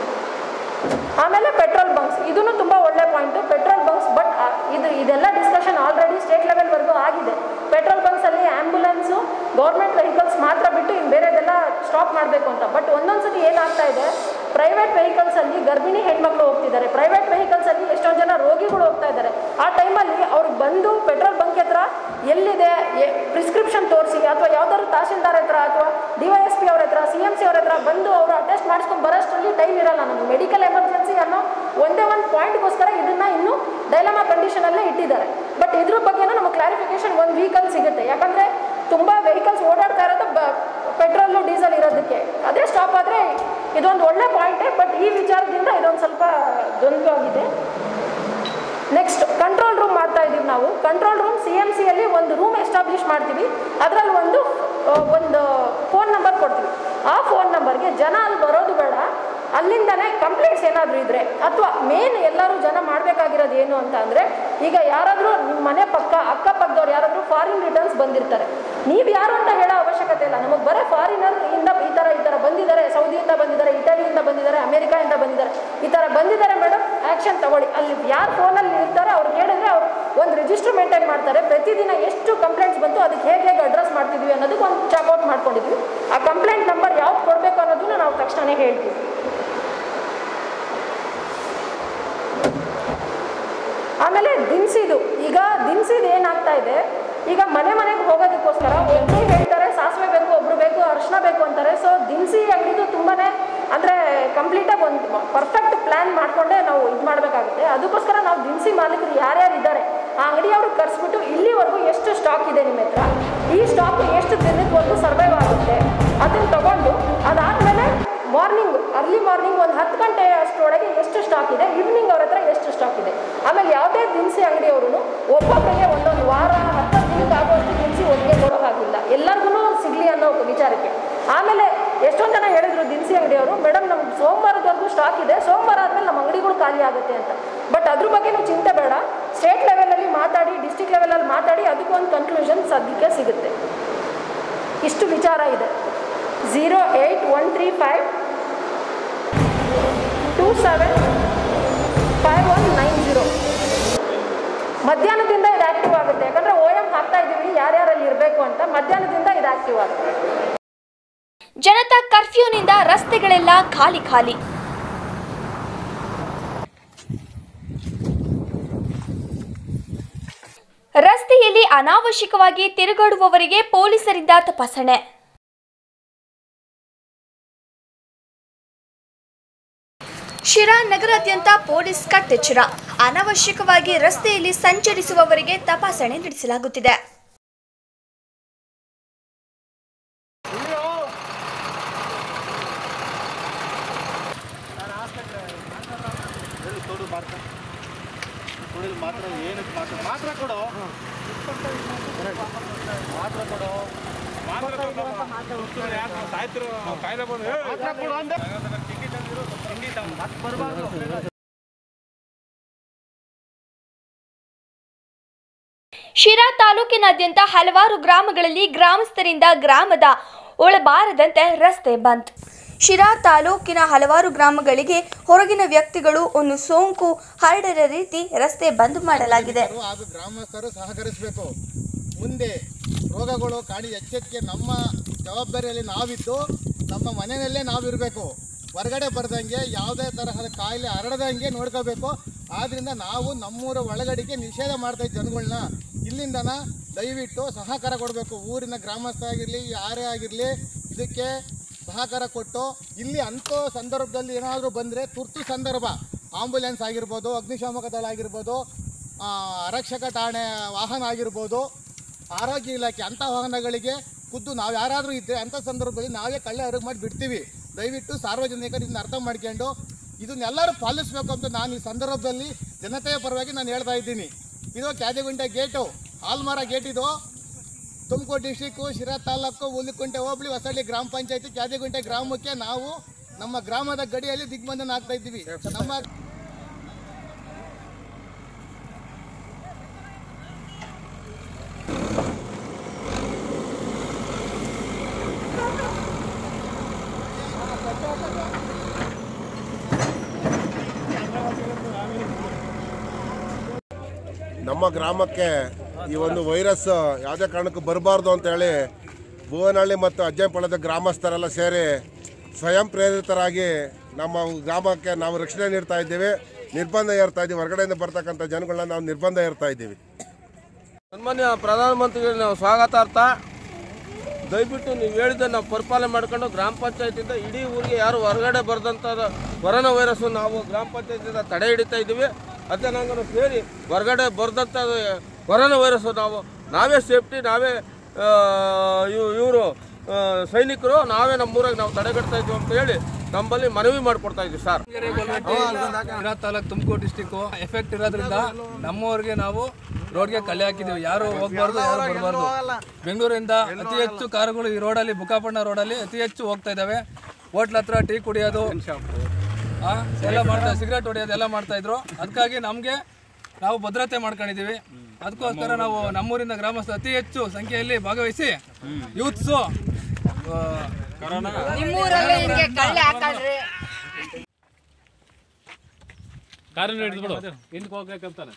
ಆಮೇಲೆ ಪೆಟ್ರೋಲ್ ಬಂಕ್ಸ್ ಇದೂ ತುಂಬ ಒಳ್ಳೆ ಪಾಯಿಂಟು ಪೆಟ್ರೋಲ್ ಬಂಕ್ಸ್ ಬಟ್ ಇದು ಇದೆಲ್ಲ ಡಿಸ್ಕಷನ್ ಆಲ್ರೆಡಿ ಸ್ಟೇಟ್ ಲೆವೆಲ್ವರೆಗೂ ಆಗಿದೆ ಪೆಟ್ರೋಲ್ ಬಂಕ್ಸಲ್ಲಿ ಆ್ಯಂಬುಲೆನ್ಸು ಗೌರ್ಮೆಂಟ್ ವೆಹಿಕಲ್ಸ್ ಮಾತ್ರ ಬಿಟ್ಟು ಇನ್ನು ಬೇರೆದೆಲ್ಲ ಸ್ಟಾಪ್ ಮಾಡಬೇಕು ಅಂತ ಬಟ್ ಒಂದೊಂದು ಸತಿ ಏನಾಗ್ತಾ ಇದೆ ಪ್ರೈವೇಟ್ ವೆಹಿಕಲ್ಸಲ್ಲಿ ಗರ್ಭಿಣಿ ಹೆಣ್ಮಕ್ಳು ಹೋಗ್ತಿದ್ದಾರೆ ಪ್ರೈವೇಟ್ ವೆಹಿಕಲ್ಸಲ್ಲಿ ಎಷ್ಟೊಂದು ಜನ ರೋಗಿಗಳು ಹೋಗ್ತಾ ಇದ್ದಾರೆ ಆ ಟೈಮಲ್ಲಿ ಅವ್ರಿಗೆ ಬಂದು ಪೆಟ್ರೋಲ್ ಬಂಕ್ ಹತ್ರ ಎಲ್ಲಿದೆ ಪ್ರಿಸ್ಕ್ರಿಪ್ಷನ್ ತೋರಿಸಿ ಅಥವಾ ಯಾವ್ದಾದ್ರು ತಹಶೀಲ್ದಾರ್ ಹತ್ರ ಅಥವಾ ಡಿ ವೈ ಎಸ್ ಪಿ ಅವ್ರ ಹತ್ರ ಸಿ ಎಮ್ ಸಿ ಅವ್ರ ಹತ್ರ ಬಂದು ಅವರು ಅಟೆಸ್ಟ್ ಮಾಡಿಸ್ಕೊಂಡು ಬರೋಷ್ಟರಲ್ಲಿ ಟೈಮ್ ಇರಲ್ಲ ನಮಗೆ ಮೆಡಿಕಲ್ ಎಮರ್ಜೆನ್ಸಿ ಅನ್ನೋ ಒಂದೇ ಒಂದು ಪಾಯಿಂಟ್ಗೋಸ್ಕರ ಇದನ್ನ ಇನ್ನೂ ಡೈಲಮಾ ಕಂಡೀಷನಲ್ಲೇ ಇಟ್ಟಿದ್ದಾರೆ ಬಟ್ ಇದ್ರ ಬಗ್ಗೆನೂ ನಮಗೆ ಕ್ಲಾರಿಫಿಕೇಶನ್ ಒಂದು ವೀಕಲ್ ಸಿಗುತ್ತೆ ಯಾಕಂದರೆ ತುಂಬ ವೆಹಿಕಲ್ಸ್ ಓಡಾಡ್ತಾ ಇರೋದು ಬ ಪೆಟ್ರೋಲು ಡೀಸೆಲ್ ಇರೋದಕ್ಕೆ ಅದೇ ಸ್ಟಾಪ್ ಆದರೆ ಇದೊಂದು ಒಳ್ಳೆ ಪಾಯಿಂಟೇ ಬಟ್ ಈ ವಿಚಾರದಿಂದ ಇದೊಂದು ಸ್ವಲ್ಪ ದ್ವಂದ್ವವಾಗಿದೆ ನೆಕ್ಸ್ಟ್ ಕಂಟ್ರೋಲ್ ರೂಮ್ ಮಾಡ್ತಾ ಇದ್ದೀವಿ ನಾವು ಕಂಟ್ರೋಲ್ ರೂಮ್ ಸಿ ಎಮ್ ಸಿಯಲ್ಲಿ ಒಂದು ರೂಮ್ ಎಸ್ಟಾಬ್ಲಿಷ್ ಮಾಡ್ತೀವಿ ಅದರಲ್ಲಿ ಒಂದು ಆ, ಒಂದು ಫೋನ್ ನಂಬರ್ ಕೊಡ್ತೀವಿ ಆ ಫೋನ್ ನಂಬರ್ಗೆ ಜನ ಅಲ್ಲಿ ಬರೋದು ಬೇಡ ಅಲ್ಲಿಂದನೇ ಕಂಪ್ಲೇಂಟ್ಸ್ ಏನಾದರೂ ಇದ್ದರೆ ಅಥವಾ ಮೇನ್ ಎಲ್ಲರೂ ಜನ ಮಾಡಬೇಕಾಗಿರೋದು ಏನು ಅಂತ ಅಂದರೆ ಈಗ ಯಾರಾದರೂ ನಿಮ್ಮ ಮನೆ ಪಕ್ಕ ಅಕ್ಕಪಕ್ಕದವ್ರು ಯಾರಾದರೂ ಫಾರಿನ್ ರಿಟರ್ನ್ಸ್ ಬಂದಿರ್ತಾರೆ ನೀವು ಯಾರು ಅಂತ ಹೇಳೋ ಅವಶ್ಯಕತೆ ಇಲ್ಲ ನಮಗೆ ಬರೋ ಫಾರಿನರ್ ಇಂದ ಈ ಥರ ಈ ಥರ ಬಂದಿದ್ದಾರೆ ಸೌದಿಯಿಂದ ಬಂದಿದ್ದಾರೆ ಇಟಲಿಯಿಂದ ಬಂದಿದ್ದಾರೆ ಅಮೆರಿಕಾದಿಂದ ಬಂದಿದ್ದಾರೆ ಈ ಥರ ಬಂದಿದ್ದಾರೆ ಮೇಡಮ್ ಆ್ಯಕ್ಷನ್ ತಗೊಳ್ಳಿ ಅಲ್ಲಿ ಯಾರು ಫೋನಲ್ಲಿ ಇರ್ತಾರೆ ಅವ್ರು ಹೇಳಿದ್ರೆ ಅವ್ರು ಒಂದು ರಿಜಿಸ್ಟರ್ ಮೇಂಟೈನ್ ಮಾಡ್ತಾರೆ ಪ್ರತಿದಿನ ಎಷ್ಟು ಕಂಪ್ಲೇಂಟ್ಸ್ ಬಂತು ಅದಕ್ಕೆ ಹೇಗೆ ಹೇಗೆ ಅಡ್ರೆಸ್ ಮಾಡ್ತಿದ್ವಿ ಅನ್ನೋದಕ್ಕೆ ಒಂದು ಚಾಕ್ಔಟ್ ಮಾಡ್ಕೊಂಡಿದ್ವಿ ಆ ಕಂಪ್ಲೇಂಟ್ ನಂಬರ್ ಯಾವ್ದು ಕೊಡಬೇಕು ಅನ್ನೋದನ್ನು ನಾವು ತಕ್ಷಣ ಹೇಳ್ತೀವಿ ಆಮೇಲೆ ದಿನಸಿದು ಈಗ ದಿನಸಿದು ಏನಾಗ್ತಾ ಇದೆ ಈಗ ಮನೆ ಮನೆಗೆ ಹೋಗೋದಕ್ಕೋಸ್ಕರ ಒಬ್ಬರು ಹೇಳ್ತಾರೆ ಸಾಸಿವೆ ಬೇಕು ಒಬ್ರು ಬೇಕು ಅರಿಶಿನ ಬೇಕು ಅಂತಾರೆ ಸೊ ದಿನಸಿ ಅಂಗಡಿದು ತುಂಬಾ ಅಂದರೆ ಕಂಪ್ಲೀಟಾಗಿ ಒಂದು ಪರ್ಫೆಕ್ಟ್ ಪ್ಲ್ಯಾನ್ ಮಾಡಿಕೊಂಡೇ ನಾವು ಇದು ಮಾಡಬೇಕಾಗುತ್ತೆ ಅದಕ್ಕೋಸ್ಕರ ನಾವು ದಿನಸಿ ಮಾಲೀಕರು ಯಾರ್ಯಾರು ಇದ್ದಾರೆ ಆ ಅಂಗಡಿಯವ್ರಿಗೆ ಕರೆಸ್ಬಿಟ್ಟು ಇಲ್ಲಿವರೆಗೂ ಎಷ್ಟು ಸ್ಟಾಕ್ ಇದೆ ನಿಮ್ಮ ಹತ್ರ ಈ ಸ್ಟಾಕ್ ಎಷ್ಟು ದಿನದವರೆಗೂ ಸರ್ವೈವ್ ಆಗುತ್ತೆ ಅದನ್ನು ತಗೊಂಡು ಅದಾದಮೇಲೆ ಮಾರ್ನಿಂಗ್ ಅರ್ಲಿ ಅರ್ಲಿ ಮಾರ್ನಿಂಗ್ ಒಂದು ಹತ್ತು ಗಂಟೆ ಅಷ್ಟರೊಳಗೆ ಎಷ್ಟು ಸ್ಟಾಕ್ ಇದೆ ಈವ್ನಿಂಗ್ ಅವ್ರ ಹತ್ರ ಎಷ್ಟು ಸ್ಟಾಕ್ ಇದೆ ಆಮೇಲೆ ಯಾವುದೇ ದಿನಸಿ ಅಂಗಡಿಯವರು ಒಬ್ಬೊಬ್ಬರಿಗೆ ಒಂದೊಂದು ವಾರ ಹತ್ತು ದಿನಕ್ಕೆ ಆಗುವಷ್ಟು ದಿನಸಿ ಒಟ್ಟಿಗೆ ಕೊಡೋ ಹಾಗಿಲ್ಲ ಎಲ್ಲರಿಗೂ ಸಿಗಲಿ ಅನ್ನೋ ವಿಚಾರಕ್ಕೆ ಆಮೇಲೆ ಎಷ್ಟೊಂದು ಜನ ಹೇಳಿದ್ರು ದಿನಸಿ ಅಂಗಡಿಯವರು ಮೇಡಮ್ ನಮ್ಗೆ ಸೋಮವಾರದವರೆಗೂ ಸ್ಟಾಕ್ ಇದೆ ಸೋಮವಾರ ಆದಮೇಲೆ ನಮ್ಮ ಅಂಗಡಿಗಳು ಖಾಲಿ ಆಗುತ್ತೆ ಅಂತ ಬಟ್ ಅದ್ರ ಬಗ್ಗೆ ನೀವು ಚಿಂತೆ ಬೇಡ ಸ್ಟೇಟ್ ಲೆವೆಲಲ್ಲಿ ಮಾತಾಡಿ ಡಿಸ್ಟಿಕ್ ಲೆವೆಲಲ್ಲಿ ಮಾತಾಡಿ ಅದಕ್ಕೊಂದು ಕನ್ಕ್ಲೂಷನ್ ಸದ್ಯಕ್ಕೆ ಸಿಗುತ್ತೆ ಇಷ್ಟು ವಿಚಾರ ಇದೆ zero eight one three five two seven five one nine zero ಮಧ್ಯಾಹ್ನದಿಂದ ಇದು ಆ್ಯಕ್ಟಿವ್ ಆಗುತ್ತೆ ಯಾಕಂದರೆ ಓ ಎಮ್ ಹಾಕ್ತಾ ಇದ್ದೀವಿ ಯಾರ್ಯಾರಲ್ಲಿ ಇರಬೇಕು ಅಂತ ಮಧ್ಯಾಹ್ನದಿಂದ ಇದು ಆ್ಯಕ್ಟಿವ್ ಆಗುತ್ತೆ ಜನತಾ ಕರ್ಫ್ಯೂನಿಂದ ರಸ್ತೆಗಳೆಲ್ಲ ಖಾಲಿ ಖಾಲಿ ರಸ್ತೆಯಲ್ಲಿ ಅನಾವಶ್ಯಕವಾಗಿ ತಿರುಗಾಡುವವರಿಗೆ ಪೊಲೀಸರಿಂದ ತಪಾಸಣೆ ಶಿರಾ ನಗರಾದ್ಯಂತ ಪೊಲೀಸ್ ಕಟ್ಟೆಚ್ಚರ ಅನಾವಶ್ಯಕವಾಗಿ ರಸ್ತೆಯಲ್ಲಿ ಸಂಚರಿಸುವವರಿಗೆ ತಪಾಸಣೆ ನಡೆಸಲಾಗುತ್ತಿದೆ ಮಾತ್ರ ಏನಕ್ಕೆ ಮಾತ್ರ ಮಾತ್ರ ಕೊಡು ಮಾತ್ರ ಕೊಡು ಮಾತ್ರ ಯಾರು ಸಾಯ್ತಿರೋ ಕಾಯಿಲೆ ಬಂದು ಮಾತ್ರ ಕೊಡು ಅಂದೆ ತಿಂಡಿ ತಂದಿರು ತಿಂಡಿ ತಂದು ಮತ್ತೆ ಬರಬಾರ್ದು ಶಿರಾ ತಾಲೂಕಿನಾದ್ಯಂತ ಹಲವಾರು ಗ್ರಾಮಗಳಲ್ಲಿ ಗ್ರಾಮಸ್ಥರಿಂದ ಗ್ರಾಮದ ಒಳಬಾರದಂತೆ ರಸ್ತೆ ಬಂದ್ ಶಿರಾ ತಾಲೂಕಿನ ಹಲವಾರು ಗ್ರಾಮಗಳಿಗೆ ಹೊರಗಿನ ವ್ಯಕ್ತಿಗಳು ಒಂದು ಸೋಂಕು ಹರಡದ ರೀತಿ ರಸ್ತೆ ಬಂದ್ ಮಾಡಲಾಗಿದೆ ಜನರು ಹಾಗೂ ಗ್ರಾಮಸ್ಥರು ಸಹಕರಿಸಬೇಕು ಮುಂದೆ ರೋಗಗಳು ಕಾಡಿ ಎಚ್ಚರಿಕೆ ನಮ್ಮ ಜವಾಬ್ದಾರಿಯಲ್ಲಿ ನಾವಿದ್ದು ನಮ್ಮ ಮನೆಯಲ್ಲೇ ನಾವಿರಬೇಕು ಹೊರಗಡೆ ಬರ್ದಂಗೆ ಯಾವುದೇ ತರಹದ ಕಾಯಿಲೆ ಹರಡದಂಗೆ ನೋಡ್ಕೋಬೇಕು ಆದ್ದರಿಂದ ನಾವು ನಮ್ಮೂರ ಒಳಗಡೆಗೆ ನಿಷೇಧ ಮಾಡ್ತಾ ಇದ್ದ ಜನಗಳನ್ನ ಇಲ್ಲಿಂದನ ದಯವಿಟ್ಟು ಸಹಕಾರ ಕೊಡಬೇಕು ಊರಿನ ಗ್ರಾಮಸ್ಥ ಆಗಿರಲಿ ಯಾರೇ ಆಗಿರಲಿ ಇದಕ್ಕೆ ಸಹಕಾರ ಕೊಟ್ಟು ಇಲ್ಲಿ ಅಂಥ ಸಂದರ್ಭದಲ್ಲಿ ಏನಾದರೂ ಬಂದರೆ ತುರ್ತು ಸಂದರ್ಭ ಆಂಬುಲೆನ್ಸ್ ಆಗಿರ್ಬೋದು ಅಗ್ನಿಶಾಮಕ ದಳ ಆಗಿರ್ಬೋದು ಆ, ಆರಕ್ಷಕ ಠಾಣೆ ವಾಹನ ಆಗಿರ್ಬೋದು ಆರೋಗ್ಯ ಇಲಾಖೆ ಅಂಥ ವಾಹನಗಳಿಗೆ ಖುದ್ದು ನಾವು ಯಾರಾದರೂ ಇದ್ದರೆ ಅಂಥ ಸಂದರ್ಭದಲ್ಲಿ ನಾವೇ ಕಳ್ಳೆ ಅರಗು ಮಾಡಿ ಬಿಡ್ತೀವಿ ದಯವಿಟ್ಟು ಸಾರ್ವಜನಿಕರು ಇದನ್ನ ಅರ್ಥ ಮಾಡ್ಕೊಂಡು ಇದನ್ನೆಲ್ಲರೂ ಪಾಲಿಸಬೇಕು ಅಂತ ನಾನು ಈ ಸಂದರ್ಭದಲ್ಲಿ ಜನತೆಯ ಪರವಾಗಿ ನಾನು ಹೇಳ್ತಾ ಇದ್ದೀನಿ ಇದು ಕ್ಯಾದಿಗುಂಟೆ ಗೇಟು ಆಲ್ಮರ ಗೇಟ್ ಇದು ತುಮಕೂರು ಡಿಸ್ಟಿಕ್ಕು ಶಿರಾ ತಾಲೂಕು ಹುಲಿಕುಂಟೆ ಹೋಬಳಿ ಹೊಸಳ್ಳಿ ಗ್ರಾಮ ಪಂಚಾಯತಿ ಕ್ಯಾದಿಗುಂಟೆ ಗ್ರಾಮಕ್ಕೆ ನಾವು ನಮ್ಮ ಗ್ರಾಮದ ಗಡಿಯಲ್ಲಿ ದಿಗ್ಬಂಧನ ಆಗ್ತಾ ಇದ್ದೀವಿ ನಮ್ಮ ನಮ್ಮ ಗ್ರಾಮಕ್ಕೆ ಈ ಒಂದು ವೈರಸ್ ಯಾವುದೇ ಕಾರಣಕ್ಕೂ ಬರಬಾರ್ದು ಅಂತೇಳಿ ಭುವನಹಳ್ಳಿ ಮತ್ತು ಅಜ್ಜಂಪಾಳ್ಯದ ಗ್ರಾಮಸ್ಥರೆಲ್ಲ ಸೇರಿ ಸ್ವಯಂ ಪ್ರೇರಿತರಾಗಿ ನಮ್ಮ ಗ್ರಾಮಕ್ಕೆ ನಾವು ರಕ್ಷಣೆ ನೀಡ್ತಾ ಇದ್ದೀವಿ ನಿರ್ಬಂಧ ಏರ್ತಾ ಇದ್ದೀವಿ ಹೊರಗಡೆಯಿಂದ ಬರ್ತಕ್ಕಂಥ ಜನಗಳನ್ನ ನಾವು ನಿರ್ಬಂಧ ಏರ್ತಾ ಇದ್ದೀವಿ ಸನ್ಮಾನ್ಯ ಪ್ರಧಾನಮಂತ್ರಿಗಳಿಗೆ ನಾವು ಸ್ವಾಗತಾರ್ಥ ದಯವಿಟ್ಟು ನೀವು ಹೇಳಿದ ನಾವು ಪರಿಪಾಲನೆ ಮಾಡ್ಕೊಂಡು ಗ್ರಾಮ ಪಂಚಾಯತಿಂದ ಇಡೀ ಊರಿಗೆ ಯಾರು ಹೊರಗಡೆ ಬರೆದಂಥ ಕೊರೋನಾ ವೈರಸ್ ನಾವು ಗ್ರಾಮ ಪಂಚಾಯತಿಂದ ತಡೆ ಹಿಡಿತಾ ಇದ್ದೀವಿ ಅದೇ ನಂಗೆ ಸೇರಿ ಹೊರಗಡೆ ಬರೆದಂಥ ಕೊರೋನಾ ವೈರಸ್ ನಾವು ನಾವೇ ಸೇಫ್ಟಿ ನಾವೇ ಇವರು ಸೈನಿಕರು ನಾವೇ ನಮ್ಮೂರಾಗ ನಾವು ತಡೆಗಟ್ತಾ ಇದ್ದೀವಿ ಅಂತ ಹೇಳಿ ನಮ್ಮಲ್ಲಿ ಮನವಿ ಮಾಡಿಕೊಡ್ತಾ ಇದ್ದೀವಿ sir Sira taluk Tumakuru district effect ಇರೋದ್ರಿಂದ ನಮ್ಮೂರಿಗೆ ನಾವು ರೋಡ್ಗೆ ಕಳೆ ಹಾಕಿದ್ದೀವಿ ಯಾರು ಹೋಗ್ಬಾರ್ದು ಯಾರು ಬರಬಾರ್ದು ಬೆಂಗಳೂರಿಂದ ಅತಿ ಹೆಚ್ಚು ಕಾರುಗಳು ಈ ರೋಡಲ್ಲಿ ಬುಕ್ಕಾಪಣ್ಣ ರೋಡಲ್ಲಿ ಅತಿ ಹೆಚ್ಚು ಹೋಗ್ತಾ ಇದ್ದಾವೆ ಹೋಟ್ಲ್ ಹತ್ರ ಟೀ ಕುಡಿಯೋದು ಆ, ಎಲ್ಲ ಮಾಡ್ತಾ ಸಿಗರೇಟ್ ಹೊಡೆಯೋದು ಎಲ್ಲ ಮಾಡ್ತಾ ಇದ್ರು ಅದಕ್ಕಾಗಿ ನಮಗೆ ನಾವು ಭದ್ರತೆ ಮಾಡ್ಕೊಂಡಿದ್ದೀವಿ ಅದಕ್ಕೋಸ್ಕರ ನಾವು ನಮ್ಮೂರಿನ ಗ್ರಾಮಸ್ಥರು ಅತಿ ಹೆಚ್ಚು ಸಂಖ್ಯೆಯಲ್ಲಿ ಭಾಗವಹಿಸಿ ಯೂತ್ಸು ಕಾರನ್ನ ಹಿಡಿದ್ಬಿಡು ಹಿಂದಕ್ಕೆ ಹೋಗ್ಬೇಕಂತಾನೆ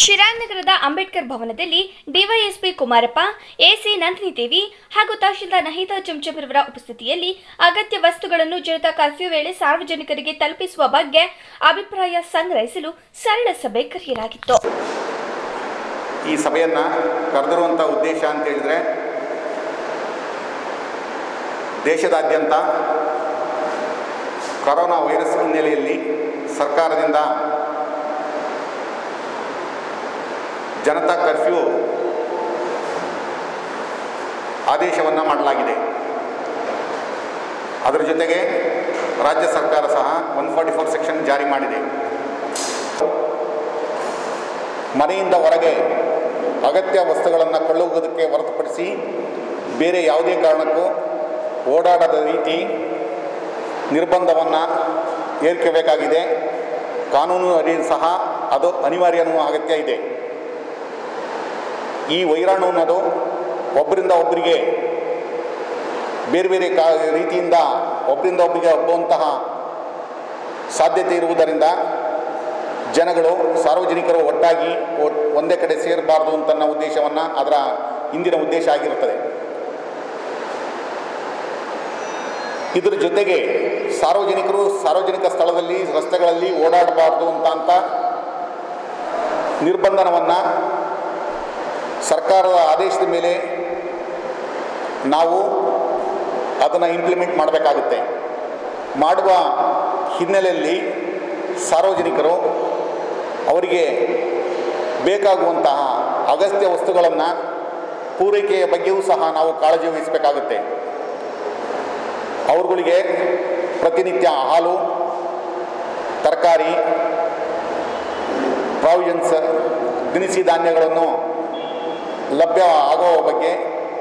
ಶಿರಾನಗರದ ಅಂಬೇಡ್ಕರ್ ಭವನದಲ್ಲಿ ಡಿವೈಎಸ್ಪಿ ಕುಮಾರಪ್ಪ ಎಸಿ ನಂದಿನಿ ದೇವಿ ಹಾಗೂ ತಹಶೀಲ್ದಾರ್ ನಹೀದಾ ಚಮಚಮಿರವರ ಉಪಸ್ಥಿತಿಯಲ್ಲಿ ಅಗತ್ಯ ವಸ್ತುಗಳನ್ನು ಜನತಾ ಕರ್ಫ್ಯೂ ವೇಳೆ ಸಾರ್ವಜನಿಕರಿಗೆ ತಲುಪಿಸುವ ಬಗ್ಗೆ ಅಭಿಪ್ರಾಯ ಸಂಗ್ರಹಿಸಲು ಸರಳ ಸಭೆ ಕರೆಯಲಾಗಿತ್ತು ಈ ಸಭೆಯನ್ನು ಕರೆದಿರುವಂಥ ಉದ್ದೇಶ ಅಂತ ಹೇಳಿದರೆ ದೇಶದಾದ್ಯಂತ ಕೊರೋನಾ ವೈರಸ್ ಹಿನ್ನೆಲೆಯಲ್ಲಿ ಸರ್ಕಾರದಿಂದ ಜನತಾ ಕರ್ಫ್ಯೂ ಆದೇಶವನ್ನು ಮಾಡಲಾಗಿದೆ ಅದರ ಜೊತೆಗೆ ರಾಜ್ಯ ಸರ್ಕಾರ ಸಹ ಒನ್ ಫಾರ್ಟಿ ಫೋರ್ ಸೆಕ್ಷನ್ ಜಾರಿ ಮಾಡಿದೆ ಮನೆಯಿಂದ ಹೊರಗೆ ಅಗತ್ಯ ವಸ್ತುಗಳನ್ನು ಕೊಳ್ಳುವುದಕ್ಕೆ ಹೊರತುಪಡಿಸಿ ಬೇರೆ ಯಾವುದೇ ಕಾರಣಕ್ಕೂ ಓಡಾಡದ ರೀತಿ ನಿರ್ಬಂಧವನ್ನು ಏರ್ಕಬೇಕಾಗಿದೆ ಕಾನೂನು ಅಡಿ ಸಹ ಅದು ಅನಿವಾರ್ಯನೂ ಅಗತ್ಯ ಇದೆ ಈ ವೈರಾಣು ಅನ್ನೋದು ಒಬ್ಬರಿಂದ ಒಬ್ಬರಿಗೆ ಬೇರೆ ಬೇರೆ ಕಾ ರೀತಿಯಿಂದ ಒಬ್ಬರಿಂದ ಒಬ್ಬರಿಗೆ ಹಬ್ಬುವಂತಹ ಸಾಧ್ಯತೆ ಇರುವುದರಿಂದ ಜನಗಳು ಸಾರ್ವಜನಿಕರು ಒಟ್ಟಾಗಿ ಒ- ಒಂದೇ ಕಡೆ ಸೇರಬಾರ್ದು ಅಂತನ್ನ ಉದ್ದೇಶವನ್ನು ಅದರ ಹಿಂದಿನ ಉದ್ದೇಶ ಆಗಿರುತ್ತದೆ ಇದರ ಜೊತೆಗೆ ಸಾರ್ವಜನಿಕರು ಸಾರ್ವಜನಿಕ ಸ್ಥಳದಲ್ಲಿ ರಸ್ತೆಗಳಲ್ಲಿ ಓಡಾಡಬಾರ್ದು ಅಂತ ಅಂತ ನಿರ್ಬಂಧನವನ್ನು ಸರ್ಕಾರದ ಆದೇಶದ ಮೇಲೆ ನಾವು ಅದನ್ನು ಇಂಪ್ಲಿಮೆಂಟ್ ಮಾಡಬೇಕಾಗುತ್ತೆ ಮಾಡುವ ಹಿನ್ನೆಲೆಯಲ್ಲಿ ಸಾರ್ವಜನಿಕರು ಅವರಿಗೆ ಬೇಕಾಗುವಂತಹ ಅಗತ್ಯ ವಸ್ತುಗಳನ್ನು ಪೂರೈಕೆಯ ಬಗ್ಗೆಯೂ ಸಹ ನಾವು ಕಾಳಜಿ ವಹಿಸಬೇಕಾಗುತ್ತೆ ಅವ್ರುಗಳಿಗೆ ಪ್ರತಿನಿತ್ಯ ಹಾಲು ತರಕಾರಿ ಪ್ರಾವಿಷನ್ಸ್ ದಿನಸಿ ಧಾನ್ಯಗಳನ್ನು ಲಭ್ಯ ಆಗುವ ಬಗ್ಗೆ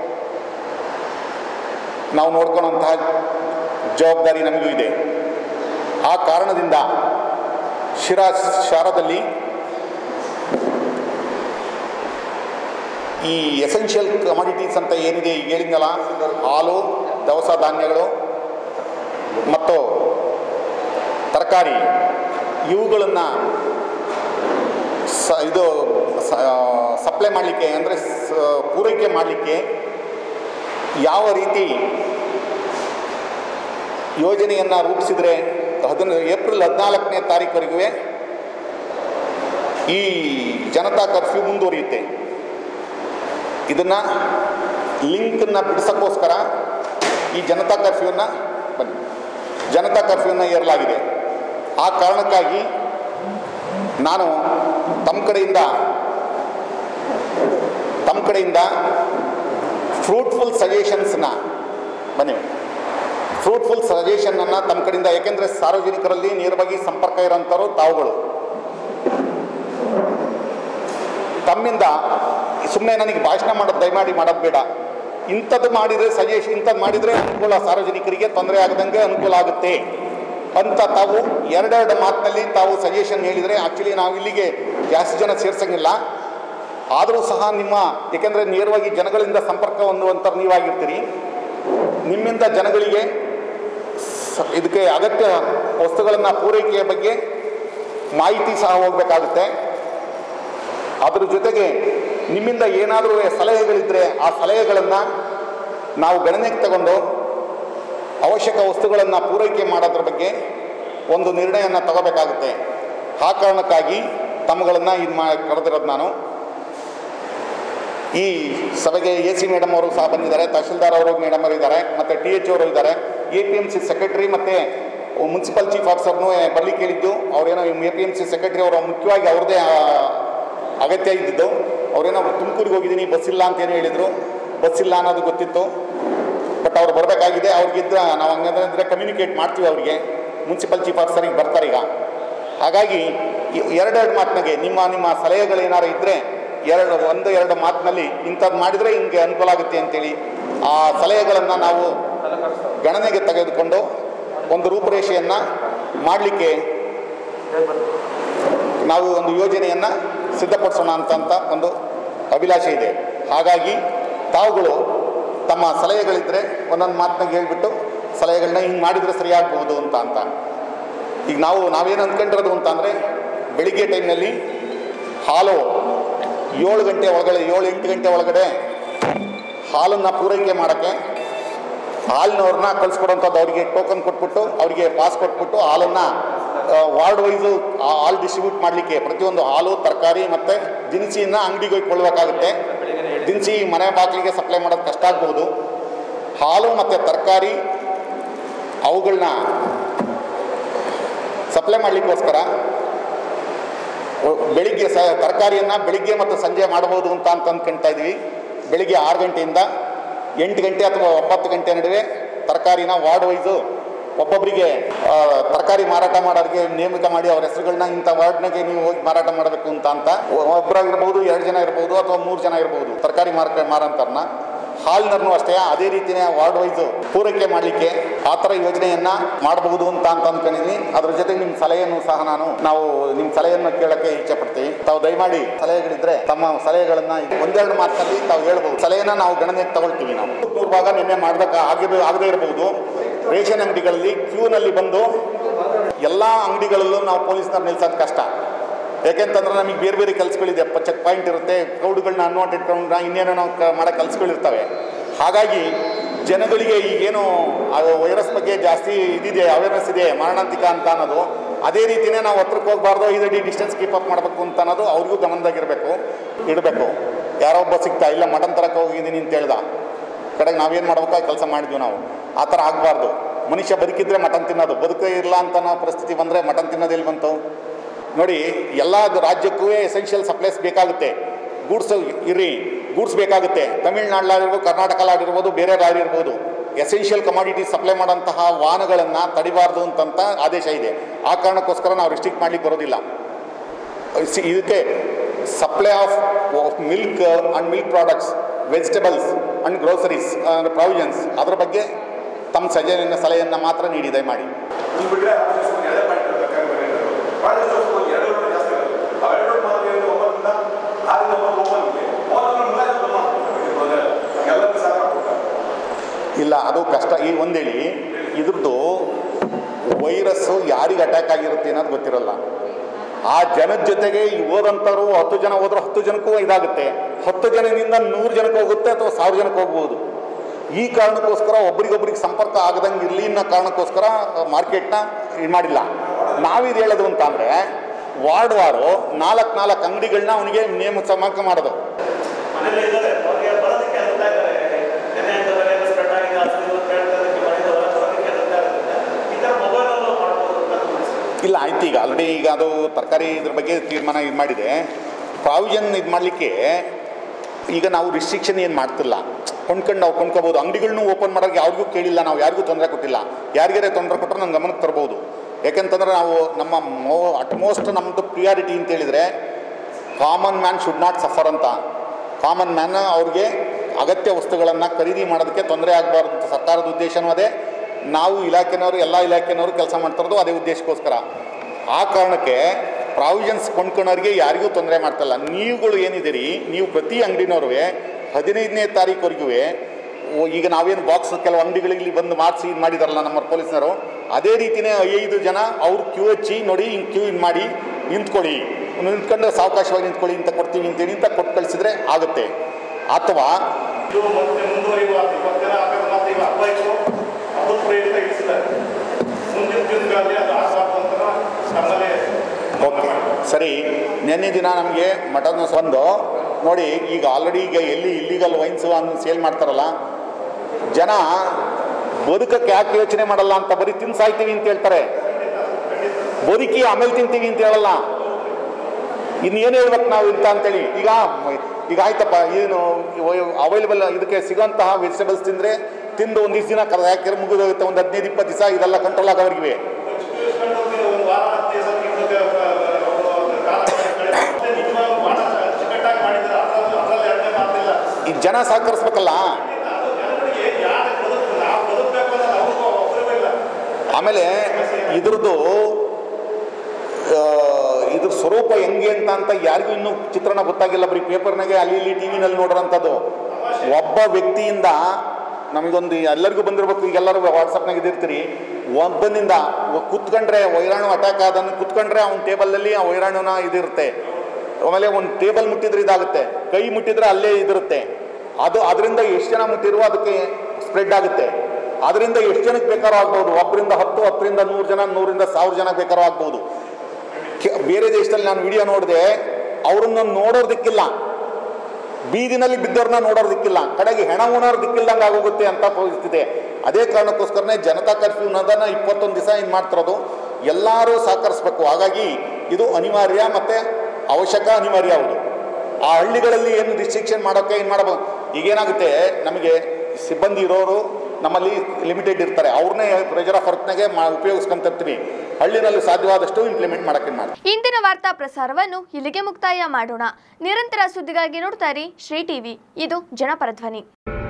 ನಾವು ನೋಡ್ಕೊಳ್ಳುವಂತಹ ಜವಾಬ್ದಾರಿ ನಮಗೂ ಇದೆ ಆ ಕಾರಣದಿಂದ ಶಿರಾ ಶಾರದಲ್ಲಿ ಈ ಎಸೆನ್ಷಿಯಲ್ ಕಮಾಡಿಟೀಸ್ ಅಂತ ಏನಿದೆ ಈಗ ಹೇಳಿದ್ನಲ್ಲ ಹಾಲು ದವಸ ಧಾನ್ಯಗಳು ಮತ್ತು ತರಕಾರಿ ಇವುಗಳನ್ನು ಸ ಇದು ಸಪ್ಲೈ ಮಾಡಲಿಕ್ಕೆ ಅಂದರೆ ಪೂರೈಕೆ ಮಾಡಲಿಕ್ಕೆ ಯಾವ ರೀತಿ ಯೋಜನೆಯನ್ನು ರೂಪಿಸಿದರೆ ಹದಿನ ಏಪ್ರಿಲ್ ಹದಿನಾಲ್ಕನೇ ತಾರೀಕುವರೆಗೂ ಈ ಜನತಾ ಕರ್ಫ್ಯೂ ಮುಂದುವರಿಯುತ್ತೆ ಇದನ್ನು ಲಿಂಕನ್ನು ಬಿಡಿಸೋಕ್ಕೋಸ್ಕರ ಈ ಜನತಾ ಕರ್ಫ್ಯೂನ ಬನ್ನಿ ಜನತಾ ಕರ್ಫ್ಯೂನ ಏರಲಾಗಿದೆ ಆ ಕಾರಣಕ್ಕಾಗಿ ನಾನು ತಮ್ಮ ಕಡೆಯಿಂದ ತಮ್ಮ ಕಡೆಯಿಂದ ಫ್ರೂಟ್ಫುಲ್ ಸಜೆಷನ್ಸ್ನ ಬನ್ನಿ ಫ್ರೂಟ್ಫುಲ್ ಸಜೆಷನನ್ನು ತಮ್ಮ ಕಡೆಯಿಂದ ಏಕೆಂದರೆ ಸಾರ್ವಜನಿಕರಲ್ಲಿ ನೇರವಾಗಿ ಸಂಪರ್ಕ ಇರೋಂಥವ್ರು ತಾವುಗಳು ತಮ್ಮಿಂದ ಸುಮ್ಮನೆ ನನಗೆ ಭಾಷಣ ಮಾಡೋದು ದಯಮಾಡಿ ಮಾಡೋದು ಬೇಡ ಇಂಥದ್ದು ಮಾಡಿದರೆ ಸಜೆಷನ್ ಇಂಥದ್ದು ಮಾಡಿದರೆ ಅನುಕೂಲ ಸಾರ್ವಜನಿಕರಿಗೆ ತೊಂದರೆ ಆಗದಂಗೆ ಅನುಕೂಲ ಆಗುತ್ತೆ ಅಂತ ತಾವು ಎರಡೆರಡು ಮಾತಿನಲ್ಲಿ ತಾವು ಸಜೆಷನ್ ಹೇಳಿದರೆ ಆ್ಯಕ್ಚುಲಿ ನಾವು ಇಲ್ಲಿಗೆ ಜಾಸ್ತಿ ಜನ ಸೇರ್ಸಂಗಿಲ್ಲ ಆದರೂ ಸಹ ನಿಮ್ಮ ಏಕೆಂದರೆ ನೇರವಾಗಿ ಜನಗಳಿಂದ ಸಂಪರ್ಕ ಹೊಂದುವಂಥವ್ರು ನೀವಾಗಿರ್ತೀರಿ ನಿಮ್ಮಿಂದ ಜನಗಳಿಗೆ ಸ- ಇದಕ್ಕೆ ಅಗತ್ಯ ವಸ್ತುಗಳನ್ನು ಪೂರೈಕೆಯ ಬಗ್ಗೆ ಮಾಹಿತಿ ಸಹ ಹೋಗಬೇಕಾಗುತ್ತೆ ಅದರ ಜೊತೆಗೆ ನಿಮ್ಮಿಂದ ಏನಾದರೂ ಸಲಹೆಗಳಿದ್ದರೆ ಆ ಸಲಹೆಗಳನ್ನು ನಾವು ಗಣನೆಗೆ ತಗೊಂಡು ಅವಶ್ಯಕ ವಸ್ತುಗಳನ್ನು ಪೂರೈಕೆ ಮಾಡೋದ್ರ ಬಗ್ಗೆ ಒಂದು ನಿರ್ಣಯನ ತಗೋಬೇಕಾಗುತ್ತೆ ಆ ಕಾರಣಕ್ಕಾಗಿ ತಮ್ಮಗಳನ್ನು ಇದು ಮಾ ಕರೆದಿರೋದು ನಾನು ಈ ಸಭೆಗೆ ಎ ಸಿ ಮೇಡಮ್ ಅವರು ಸಹ ಬಂದಿದ್ದಾರೆ ತಹಶೀಲ್ದಾರ್ ಅವರು ಮೇಡಮ್ ಅವರು ಇದ್ದಾರೆ ಮತ್ತು ಟಿ ಎಚ್ ಅವರು ಇದ್ದಾರೆ A P M C secretary ಮತ್ತು ಮುನ್ಸಿಪಲ್ ಚೀಫ್ ಆಫೀಸರ್ನೂ ಬರ್ಲಿಕ್ಕೆ ಹೇಳಿದ್ದು ಅವರೇನೋ A P M C secretary ಅವರು ಮುಖ್ಯವಾಗಿ ಅವ್ರದ್ದೇ ಆ, ಅಗತ್ಯ ಇದ್ದಿದ್ದು ಅವರೇನೋ ತುಮಕೂರಿಗೆ ಹೋಗಿದ್ದೀನಿ ಬಸ್ ಇಲ್ಲ ಅಂತ ಏನೋ ಹೇಳಿದರು ಬಸ್ ಇಲ್ಲ ಅನ್ನೋದು ಗೊತ್ತಿತ್ತು ಬಟ್ ಅವ್ರು ಬರಬೇಕಾಗಿದೆ ಅವ್ರಿಗಿದ್ರೆ ನಾವು ಹಂಗಂದ್ರೆ ಕಮ್ಯುನಿಕೇಟ್ ಮಾಡ್ತೀವಿ ಅವರಿಗೆ ಮುನ್ಸಿಪಲ್ ಚೀಫ್ ಆಫೀಸರಿಗೆ ಬರ್ತಾರೆ ಈಗ ಹಾಗಾಗಿ ಈ ಎರಡೆರಡು ಮಾತಿನಾಗೆ ನಿಮ್ಮ ನಿಮ್ಮ ಸಲಹೆಗಳೇನಾರು ಇದ್ದರೆ ಎರಡು ಒಂದು ಎರಡು ಮಾತಿನಲ್ಲಿ ಇಂಥದ್ದು ಮಾಡಿದರೆ ಹಿಂಗೆ ಅನುಕೂಲ ಆಗುತ್ತೆ ಅಂತೇಳಿ ಆ ಸಲಹೆಗಳನ್ನು ನಾವು ಗಣನೆಗೆ ತೆಗೆದುಕೊಂಡು ಒಂದು ರೂಪುರೇಷೆಯನ್ನು ಮಾಡಲಿಕ್ಕೆ ನಾವು ಒಂದು ಯೋಜನೆಯನ್ನು ಸಿದ್ಧಪಡಿಸೋಣ ಅಂತಂತ ಒಂದು ಅಭಿಲಾಷೆ ಇದೆ ಹಾಗಾಗಿ ತಾವುಗಳು ತಮ್ಮ ಸಲಹೆಗಳಿದ್ದರೆ ಒಂದೊಂದು ಮಾತನಾಗ ಹೇಳ್ಬಿಟ್ಟು ಸಲಹೆಗಳನ್ನ ಹಿಂಗೆ ಮಾಡಿದರೆ ಸರಿಯಾಗಬಹುದು ಅಂತ ಅಂತ ಈಗ ನಾವು ನಾವೇನು ಅಂದ್ಕೊಂಡಿರೋದು ಅಂತ ಅಂದರೆ ಬೆಳಿಗ್ಗೆ ಟೈಮ್ನಲ್ಲಿ ಹಾಲು ಏಳು ಗಂಟೆ ಒಳಗಡೆ ಏಳು ಎಂಟು ಗಂಟೆ ಒಳಗಡೆ ಹಾಲನ್ನು ಪೂರೈಕೆ ಮಾಡೋಕ್ಕೆ ಹಾಲಿನವ್ರನ್ನ ಕಳಿಸ್ಕೊಡೋಂಥದ್ದು ಅವರಿಗೆ ಟೋಕನ್ ಕೊಟ್ಬಿಟ್ಟು ಅವರಿಗೆ ಪಾಸ್ ಕೊಟ್ಬಿಟ್ಟು ಹಾಲನ್ನು ವಾರ್ಡ್ ವೈಸು ಹಾಲು ಡಿಸ್ಟ್ರಿಬ್ಯೂಟ್ ಮಾಡಲಿಕ್ಕೆ ಪ್ರತಿಯೊಂದು ಹಾಲು ತರಕಾರಿ ಮತ್ತು ದಿನಸಿಯನ್ನು ಅಂಗಡಿಗೆ ಹೋಗಿ ಕೊಳ್ಳಬೇಕಾಗುತ್ತೆ ದಿನಸಿ ಮನೆ ಬಾಗಿಲಿಗೆ ಸಪ್ಲೈ ಮಾಡೋದು ಕಷ್ಟ ಆಗ್ಬೋದು ಹಾಲು ಮತ್ತು ತರಕಾರಿ ಅವುಗಳನ್ನ ಸಪ್ಲೈ ಮಾಡಲಿಕ್ಕೋಸ್ಕರ ಒ- ಬೆಳಿಗ್ಗೆ ಸ ತರಕಾರಿಯನ್ನು ಬೆಳಿಗ್ಗೆ ಮತ್ತು ಸಂಜೆ ಮಾಡ್ಬೋದು ಅಂತ ಅಂತ ಅಂದ್ಕೊಳ್ತಾ ಇದ್ವಿ ಬೆಳಿಗ್ಗೆ ಆರು ಗಂಟೆಯಿಂದ ಎಂಟು ಗಂಟೆ ಅಥವಾ ಒಂಬತ್ತು ಗಂಟೆ ನಡುವೆ ತರಕಾರಿನ ವಾರ್ಡ್ ವೈಸು ಒಬ್ಬೊಬ್ಬರಿಗೆ ತರಕಾರಿ ಮಾರಾಟ ಮಾಡೋರಿಗೆ ನೇಮಕ ಮಾಡಿ ಅವ್ರ ಹೆಸರುಗಳನ್ನ ಇಂಥ ವಾರ್ಡ್ನಾಗೆ ನೀವು ಹೋಗಿ ಮಾರಾಟ ಮಾಡಬೇಕು ಅಂತ ಅಂತ ಒಬ್ಬರಾಗಿರ್ಬೋದು ಎರಡು ಜನ ಇರ್ಬೋದು ಅಥವಾ ಮೂರು ಜನ ಇರ್ಬೋದು ತರಕಾರಿ ಮಾರಾಟ ಮಾರಂತರನ್ನ ಹಾಲಿನರ್ನು ಅಷ್ಟೇ ಅದೇ ರೀತಿನೇ ವಾರ್ಡ್ ವೈಸು ಪೂರೈಕೆ ಮಾಡಲಿಕ್ಕೆ ಆ ಥರ ಯೋಜನೆಯನ್ನ ಮಾಡಬಹುದು ಅಂತ ಅಂತ ಅನ್ಕೊಂಡಿದ್ದೀನಿ ಅದ್ರ ಜೊತೆಗೆ ನಿಮ್ಮ ಸಲಹೆಯನ್ನು ಸಹ ನಾನು ನಾವು ನಿಮ್ಮ ಸಲಹೆಯನ್ನು ಕೇಳಕ್ಕೆ ಇಚ್ಛೆ ಪಡ್ತೀವಿ ತಾವು ದಯಮಾಡಿ ಸಲಹೆಗಳಿದ್ರೆ ತಮ್ಮ ಸಲಹೆಗಳನ್ನ ಒಂದೆರಡು ಮಾತಿನಲ್ಲಿ ತಾವು ಹೇಳ್ಬೋದು ಸಲಹೆನ ನಾವು ಗಣನೆಗೆ ತಗೊಳ್ತೀವಿ ನಾವು ನೂರು ಭಾಗ ನಿನ್ನೆ ಮಾಡ್ದಕ್ಕ ಆಗಿದ ಆಗದೇ ಇರಬಹುದು ರೇಷನ್ ಅಂಗಡಿಗಳಲ್ಲಿ ಕ್ಯೂನಲ್ಲಿ ಬಂದು ಎಲ್ಲ ಅಂಗಡಿಗಳಲ್ಲೂ ನಾವು ಪೊಲೀಸ್ನವ್ರು ನಿಲ್ಸೋದು ಕಷ್ಟ ಯಾಕೆಂತಂದ್ರೆ ನಮಗೆ ಬೇರೆ ಬೇರೆ ಕೆಲಸಗಳಿದೆ ಚೆಕ್ ಪಾಯಿಂಟ್ ಇರುತ್ತೆ ಕ್ರೌಡ್ಗಳನ್ನ ಅನ್ವಾಂಟೆಡ್ ಕ್ರೌಡ್ನ ಇನ್ನೇನೋ ನಾವು ಕ- ಮಾಡೋ ಕೆಲಸಗಳಿರ್ತವೆ ಹಾಗಾಗಿ ಜನಗಳಿಗೆ ಈಗೇನು ವೈರಸ್ ಬಗ್ಗೆ ಜಾಸ್ತಿ ಇದಿದೆ ಅವೇರ್ನೆಸ್ ಇದೆ ಮಾರಣಾಂತಿಕ ಅಂತ ಅನ್ನೋದು ಅದೇ ರೀತಿನೇ ನಾವು ಹತ್ರಕ್ಕೆ ಹೋಗಬಾರ್ದು ಐದಡಿ ಡಿಸ್ಟೆನ್ಸ್ ಕೀಪ್ ಅಪ್ ಮಾಡಬೇಕು ಅಂತ ಅನ್ನೋದು ಅವ್ರಿಗೂ ಗಮನದಾಗಿರಬೇಕು ಇಡಬೇಕು ಯಾರೋ ಒಬ್ಬ ಸಿಗ್ತಾ ಇಲ್ಲ ಮಟನ್ ತರಕ್ಕೆ ಹೋಗಿದ್ದೀನಿ ಅಂತ ಹೇಳ್ದ ಕಡೆಗೆ ನಾವೇನು ಮಾಡ್ಬೇಕು ಕೆಲಸ ಮಾಡಿದ್ವಿ ನಾವು ಆ ಥರ ಆಗಬಾರ್ದು ಮನುಷ್ಯ ಬದುಕಿದ್ರೆ ಮಟನ್ ತಿನ್ನೋದು ಬದುಕೇ ಇಲ್ಲ ಅಂತ ನಾವು ಪರಿಸ್ಥಿತಿ ಬಂದರೆ ಮಟನ್ ತಿನ್ನೋದು ಎಲ್ಲಿ ಬಂತು ನೋಡಿ ಎಲ್ಲ ರಾಜ್ಯಕ್ಕೂ ಎಸೆನ್ಷಿಯಲ್ ಸಪ್ಲೈಸ್ ಬೇಕಾಗುತ್ತೆ ಗೂಡ್ಸ್ ಇರಿ ಗೂಡ್ಸ್ ಬೇಕಾಗುತ್ತೆ ತಮಿಳ್ನಾಡಲ್ಲಾಗಿರ್ಬೋದು ಕರ್ನಾಟಕಲಾಗಿರ್ಬೋದು ಬೇರೆ ಇರ್ಬೋದು ಎಸೆನ್ಷಿಯಲ್ ಕಮಾಡಿಟೀಸ್ ಸಪ್ಲೈ ಮಾಡೋಂತಹ ವಾಹನಗಳನ್ನು ತಡಿಬಾರ್ದು ಅಂತಂತ ಆದೇಶ ಇದೆ ಆ ಕಾರಣಕ್ಕೋಸ್ಕರ ನಾವು ರಿಸ್ಟ್ರಿಕ್ಟ್ ಮಾಡ್ಲಿಕ್ಕೆ ಬರೋದಿಲ್ಲ ಸಿ- ಇದಕ್ಕೆ supply of milk and milk products vegetables and groceries provisions ಅದರ ಬಗ್ಗೆ ತಮ್ಮ ಸಜೆಯನ್ನು ಸಲಹೆಯನ್ನು ಮಾತ್ರ ನೀಡಿ ದಯಮಾಡಿ ಇದು ಬಿಟ್ರೆ ಎರಡೇ ಪಾಯಿಂಟ್ ತರಕಾರಿ ಬೆಲೆ ಇರೋದು. ಭಾಳ ದಿವಸ ಎರಡು ರೂಪಾಯಿ ಜಾಸ್ತಿ ಇರೋದು ಅವೆರಡು ಮಾತ್ರ ಏನು ಒಂಬತ್ತರಿಂದ ಆರಿಂದ ಒಂಬತ್ತು ಒಂಬತ್ತಿಗೆ ಮೂವತ್ತು ಮುಲಾಜು ಬಂದು ಮಾಡ್ತಾರೆ ಎಲ್ಲರಿಗೂ ಸಾಲ ಕೊಡ್ತಾರೆ ಇಲ್ಲ ಅದು ಕಷ್ಟ ಈ ಒಂದೇಳಿ ಇದ್ರದ್ದು ವೈರಸ್ಸು ಯಾರಿಗೆ ಅಟ್ಯಾಕ್ ಆಗಿರುತ್ತೆ ಅನ್ನೋದು ಗೊತ್ತಿರಲ್ಲ ಆ ಜನದ ಜೊತೆಗೆ ಈ ಹೋದಂಥವ್ರು ಹತ್ತು ಜನ ಹೋದ್ರೆ ಹತ್ತು ಜನಕ್ಕೂ ಇದಾಗುತ್ತೆ ಹತ್ತು ಜನದಿಂದ ನೂರು ಜನಕ್ಕೆ ಹೋಗುತ್ತೆ ಅಥವಾ ಸಾವಿರ ಜನಕ್ಕೆ ಹೋಗ್ಬೋದು ಈ ಕಾರಣಕ್ಕೋಸ್ಕರ ಒಬ್ರಿಗೊಬ್ರಿಗೆ ಸಂಪರ್ಕ ಆಗದಂಗೆ ಇರಲಿ ಅನ್ನೋ ಕಾರಣಕ್ಕೋಸ್ಕರ ಮಾರ್ಕೆಟ್ನ ಇದು ಮಾಡಿಲ್ಲ ನಾವಿದು ಹೇಳೋದು ಅಂತ ಅಂದರೆ ವಾರ್ಡ್ ವಾರು ನಾಲ್ಕು ನಾಲ್ಕು ಅಂಗಡಿಗಳನ್ನ ಅವನಿಗೆ ನೇಮ ಸಮಾಕ ಮಾಡೋದು ಮನೇಲಿ ಇದ್ದಾರೆ ಅವ್ರಿಗೆ ಬರೋದಕ್ಕೆ ಅನುಕೂಲ ಇದ್ದಾರೆ ನೆನೆ ಅಂತ ಬೇರೆ ಸ್ಪ್ರೆಡ್ ಆಗಿದೆ ಅದು ಇದು ಅಂತ ಹೇಳ್ತಾರೆ ಮನೆಯಿಂದ ಹೊರಗೆ ಬರೋದಕ್ಕೆ ಅನುಕೂಲ ಆಗುತ್ತೆ ಈ ಥರ ಮೊಬೈಲಲ್ಲೂ ಮಾಡ್ಬೋದು ಅಂತ ಅನ್ಸುತ್ತೆ. ಇಲ್ಲ ಆಯ್ತು ಈಗ ಆಲ್ರೆಡಿ ಈಗ ಅದು ತರಕಾರಿ ಇದ್ರ ಬಗ್ಗೆ ತೀರ್ಮಾನ ಇದು ಮಾಡಿದೆ ಪ್ರಾವಿಷನ್ ಇದು ಮಾಡಲಿಕ್ಕೆ ಈಗ ನಾವು ರಿಸ್ಟ್ರಿಕ್ಷನ್ ಏನು ಮಾಡ್ತಿಲ್ಲ ಕೊಂಡ್ಕೊಂಡು ನಾವು ಕೊಂಡ್ಕೋಬೋದು ಅಂಗಡಿಗಳನ್ನೂ ಓಪನ್ ಮಾಡೋಕ್ಕೆ ಯಾರಿಗೂ ಕೇಳಿಲ್ಲ ನಾವು ಯಾರಿಗೂ ತೊಂದರೆ ಕೊಟ್ಟಿಲ್ಲ ಯಾರಿಗಾರೆ ತೊಂದರೆ ಕೊಟ್ಟರೆ ನಮ್ಮ ಗಮನಕ್ಕೆ ತರ್ಬೋದು ಯಾಕೆಂತಂದ್ರೆ ನಾವು ನಮ್ಮ ಮೋ ಅಟ್ಮೋಸ್ಟ್ ನಮ್ಮದು ಪ್ರಿಯಾರಿಟಿ ಅಂತ ಹೇಳಿದರೆ common man should not suffer ಅಂತ ಕಾಮನ್ ಮ್ಯಾನ್ ಅವ್ರಿಗೆ ಅಗತ್ಯ ವಸ್ತುಗಳನ್ನು ಖರೀದಿ ಮಾಡೋದಕ್ಕೆ ತೊಂದರೆ ಆಗಬಾರ್ದು ಅಂತ ಸರ್ಕಾರದ ಉದ್ದೇಶನೂ ಅದೇ ನಾವು ಇಲಾಖೆನವರು ಎಲ್ಲ ಇಲಾಖೆನವರು ಕೆಲಸ ಮಾಡ್ತಿರೋದು ಅದೇ ಉದ್ದೇಶಕ್ಕೋಸ್ಕರ ಆ ಕಾರಣಕ್ಕೆ ಪ್ರಾವಿಷನ್ಸ್ ಕೊಂಡ್ಕೊಳೋರಿಗೆ ಯಾರಿಗೂ ತೊಂದರೆ ಮಾಡ್ತಲ್ಲ ನೀವುಗಳು ಏನಿದ್ದೀರಿ ನೀವು ಪ್ರತಿ ಅಂಗಡಿನವ್ರೂ ಹದಿನೈದನೇ ತಾರೀಕುವರೆಗೂ ಈಗ ನಾವೇನು ಬಾಕ್ಸ್ ಕೆಲವು ಅಂಗಡಿಗಳಿಗೆ ಇಲ್ಲಿ ಬಂದು ಮಾಡಿಸಿ ಇದು ಮಾಡಿದಾರಲ್ಲ ನಮ್ಮ ಪೊಲೀಸ್ನವರು ಅದೇ ರೀತಿಯೇ ಐದು ಜನ ಅವ್ರು ಕ್ಯೂ ಹಚ್ಚಿ ನೋಡಿ ಹಿಂಗೆ ಕ್ಯೂ ಇದು ಮಾಡಿ ನಿಂತ್ಕೊಳ್ಳಿ ನಿಂತ್ಕೊಂಡು ಸಾವಕಾಶವಾಗಿ ನಿಂತ್ಕೊಳ್ಳಿ ಅಂತ ಕೊಡ್ತೀವಿ ಅಂತೇಳಿ ಅಂತ ಕೊಟ್ಟು ಕಳಿಸಿದ್ರೆ ಆಗುತ್ತೆ ಅಥವಾ ಇದು ಮತ್ತೆ ಮುಂದುವರಿಯುವ ಇವತ್ತೆಲ್ಲ ಆಗದ ಮತ್ತೆ ಇವಾಗ ಹಬ್ಬ ಇತ್ತು ಹಬ್ಬದ ಪ್ರಯುಕ್ತ ಇಳಿಸಿದ್ದಾರೆ ಮುಂದಿನ ದಿನಗಳಲ್ಲಿ ಅದು ಆಗಬಾರ್ದು ಅಂತ ನಮ್ಮಲ್ಲಿ ಓಕೆ ಸರಿ ನಿನ್ನೆ ದಿನ ನಮಗೆ ಮಟನ್ ಒಂದು ನೋಡಿ ಈಗ ಆಲ್ರೆಡಿ ಈಗ ಎಲ್ಲಿ ಇಲ್ಲಿಗಲ್ ವೈನ್ಸು ಅನ್ನು ಸೇಲ್ ಮಾಡ್ತಾರಲ್ಲ ಜನ ಬದುಕಕ್ಕೆ ಯಾಕೆ ಯೋಚನೆ ಮಾಡಲ್ಲ ಅಂತ ಬರೀ ತಿನ್ ಸಾಯ್ತೀವಿ ಅಂತ ಹೇಳ್ತಾರೆ ಬದುಕಿ ಆಮೇಲೆ ತಿಂತೀವಿ ಅಂತ ಹೇಳಲ್ಲ ಇನ್ನೇನು ಹೇಳ್ಬೇಕು ನಾವು ಇಂತ ಅಂತೇಳಿ ಈಗ ಈಗ ಆಯ್ತಪ್ಪ ಏನು ಅವೈಲೇಬಲ್ ಇದಕ್ಕೆ ಸಿಗೋಂತಹ ವೆಜಿಟೇಬಲ್ಸ್ ತಿಂದರೆ ತಿಂದು ಒಂದು ದಿವಸ ದಿನ ಕರ ಯಾಕೆ ಮುಗಿದೋಗುತ್ತೆ ಒಂದು ಹದಿನೈದು ಇಪ್ಪತ್ತು ದಿವಸ ಇದೆಲ್ಲ ಕಂಟ್ರೋಲ್ ಆಗೋವ್ರಿಗೆ ಒಂದು ವಾರ ಹತ್ತು ದಿವಸ ನಿಮ್ಮದು ಕಾಲ ಕಳೆದು ನಿಜವಾಗ್ಲೂ ಭಾಳ ಅಚ್ಚುಕಟ್ಟಾಗಿ ಮಾಡಿದ್ದಾರೆ ಅದರಲ್ಲಿ ಅದರಲ್ಲಿ ಎರಡನೇ ಮಾತಿಲ್ಲ ಈ ಜನ ಸಹಕರಿಸ್ಬೇಕಲ್ಲ ಅದು ಜನಗಳಿಗೆ ಯಾರು ಬದುಕು ನಾವು ಬದುಕಬೇಕು ಅನ್ನೋದು ಅವ್ರಿಗೂ ಒಬ್ಬರಿಗೂ ಇಲ್ಲ ಆಮೇಲೆ ಇದ್ರದ್ದು ಆ, ಇದ್ರ ಸ್ವರೂಪ ಹೆಂಗೆ ಅಂತ ಅಂತ ಯಾರಿಗೂ ಇನ್ನೂ ಚಿತ್ರಣ ಗೊತ್ತಾಗಿಲ್ಲ ಬರೀ ಪೇಪರ್ನಾಗೆ ಅಲ್ಲಿ ಇಲ್ಲಿ ಟಿ ವಿನಲ್ಲಿ ನೋಡೋಂಥದ್ದು ಒಬ್ಬ ವ್ಯಕ್ತಿಯಿಂದ ನಮಗೊಂದು ಎಲ್ಲರಿಗೂ ಬಂದಿರ್ಬೇಕು ಈಗ ಎಲ್ಲರೂ ವಾಟ್ಸಪ್ನಾಗ ಇದಿರ್ತೀರಿ ಒಬ್ಬನಿಂದ ಒ- ಕುತ್ಕೊಂಡ್ರೆ ವೈರಾಣು ಅಟ್ಯಾಕ್ ಆದನ್ನು ಕುತ್ಕೊಂಡ್ರೆ ಅವ್ನ ಟೇಬಲಲ್ಲಿ ಆ ವೈರಾಣುನ ಇದಿರುತ್ತೆ ಆಮೇಲೆ ಒಂದು ಟೇಬಲ್ ಮುಟ್ಟಿದ್ರೆ ಇದಾಗುತ್ತೆ ಕೈ ಮುಟ್ಟಿದ್ರೆ ಅಲ್ಲೇ ಇದಿರುತ್ತೆ ಅದು ಅದರಿಂದ ಎಷ್ಟು ಜನ ಮುಟ್ಟಿರುವ ಅದಕ್ಕೆ ಸ್ಪ್ರೆಡ್ ಆಗುತ್ತೆ ಅದರಿಂದ ಎಷ್ಟು ಜನಕ್ಕೆ ಬೇಕಾದ್ರೂ ಆಗ್ಬೋದು ಒಬ್ಬರಿಂದ ಹತ್ತು ಹತ್ತರಿಂದ ನೂರು ಜನ ನೂರಿಂದ ಸಾವಿರ ಜನ ಬೇಕಾದ್ರೂ ಆಗ್ಬೋದು ಕೆ- ಬೇರೆ ದೇಶದಲ್ಲಿ ನಾನು ವಿಡಿಯೋ ನೋಡಿದೆ ಅವ್ರನ್ನ ನೋಡೋದಕ್ಕಿಲ್ಲ ಬೀದಿನಲ್ಲಿ ಬಿದ್ದವ್ರನ್ನ ನೋಡೋದಕ್ಕಿಲ್ಲ ಕಡೆಗೆ ಹೆಣ ಉಣೋರ್ ದಿಕ್ಕಿಲ್ದಂಗೆ ಆಗೋಗುತ್ತೆ ಅಂತ ಪರಿಸ್ಥಿತಿ ಅದೇ ಕಾರಣಕ್ಕೋಸ್ಕರನೇ ಜನತಾ ಕರ್ಫ್ಯೂ ಅನ್ನೋದನ್ನ ಇಪ್ಪತ್ತೊಂದು ದಿವಸ ಏನು ಮಾಡ್ತಿರೋದು ಎಲ್ಲರೂ ಸಹಕರಿಸ್ಬೇಕು ಹಾಗಾಗಿ ಇದು ಅನಿವಾರ್ಯ ಮತ್ತು ಅವಶ್ಯಕ ಅನಿವಾರ್ಯ ಹೌದು ಆ ಹಳ್ಳಿಗಳಲ್ಲಿ ಏನು ರಿಸ್ಟ್ರಿಕ್ಷನ್ ಮಾಡೋಕ್ಕೆ ಏನು ಮಾಡಬಹುದು ಈಗೇನಾಗುತ್ತೆ ನಮಗೆ ಸಿಬ್ಬಂದಿ ಇರೋರು ನಮ್ಮಲ್ಲಿ ಲಿಮಿಟೆಡ್ ಇರ್ತಾರೆ ಅವ್ರನ್ನೇ ಪ್ರೆಷರ್ ಆಫ್ ವರ್ಕ್ನಾಗೆ ಮಾ ಉಪಯೋಗಿಸ್ಕೊಂತಿರ್ತೀವಿ ಹಳ್ಳಿನಲ್ಲಿ ಸಾಧ್ಯವಾದಷ್ಟು ಇಂಪ್ಲಿಮೆಂಟ್ ಮಾಡೋಕ್ಕೆ ಮಾಡಿ ಇಂದಿನ ವಾರ್ತಾ ಪ್ರಸಾರವನ್ನು ಇಲ್ಲಿಗೆ ಮುಕ್ತಾಯ ಮಾಡೋಣ ನಿರಂತರ ಸುದ್ದಿಗಾಗಿ ನೋಡ್ತಾ ಇರಿ ಶ್ರೀ ಟಿವಿ ಇದು ಜನಪರ ಧ್ವನಿ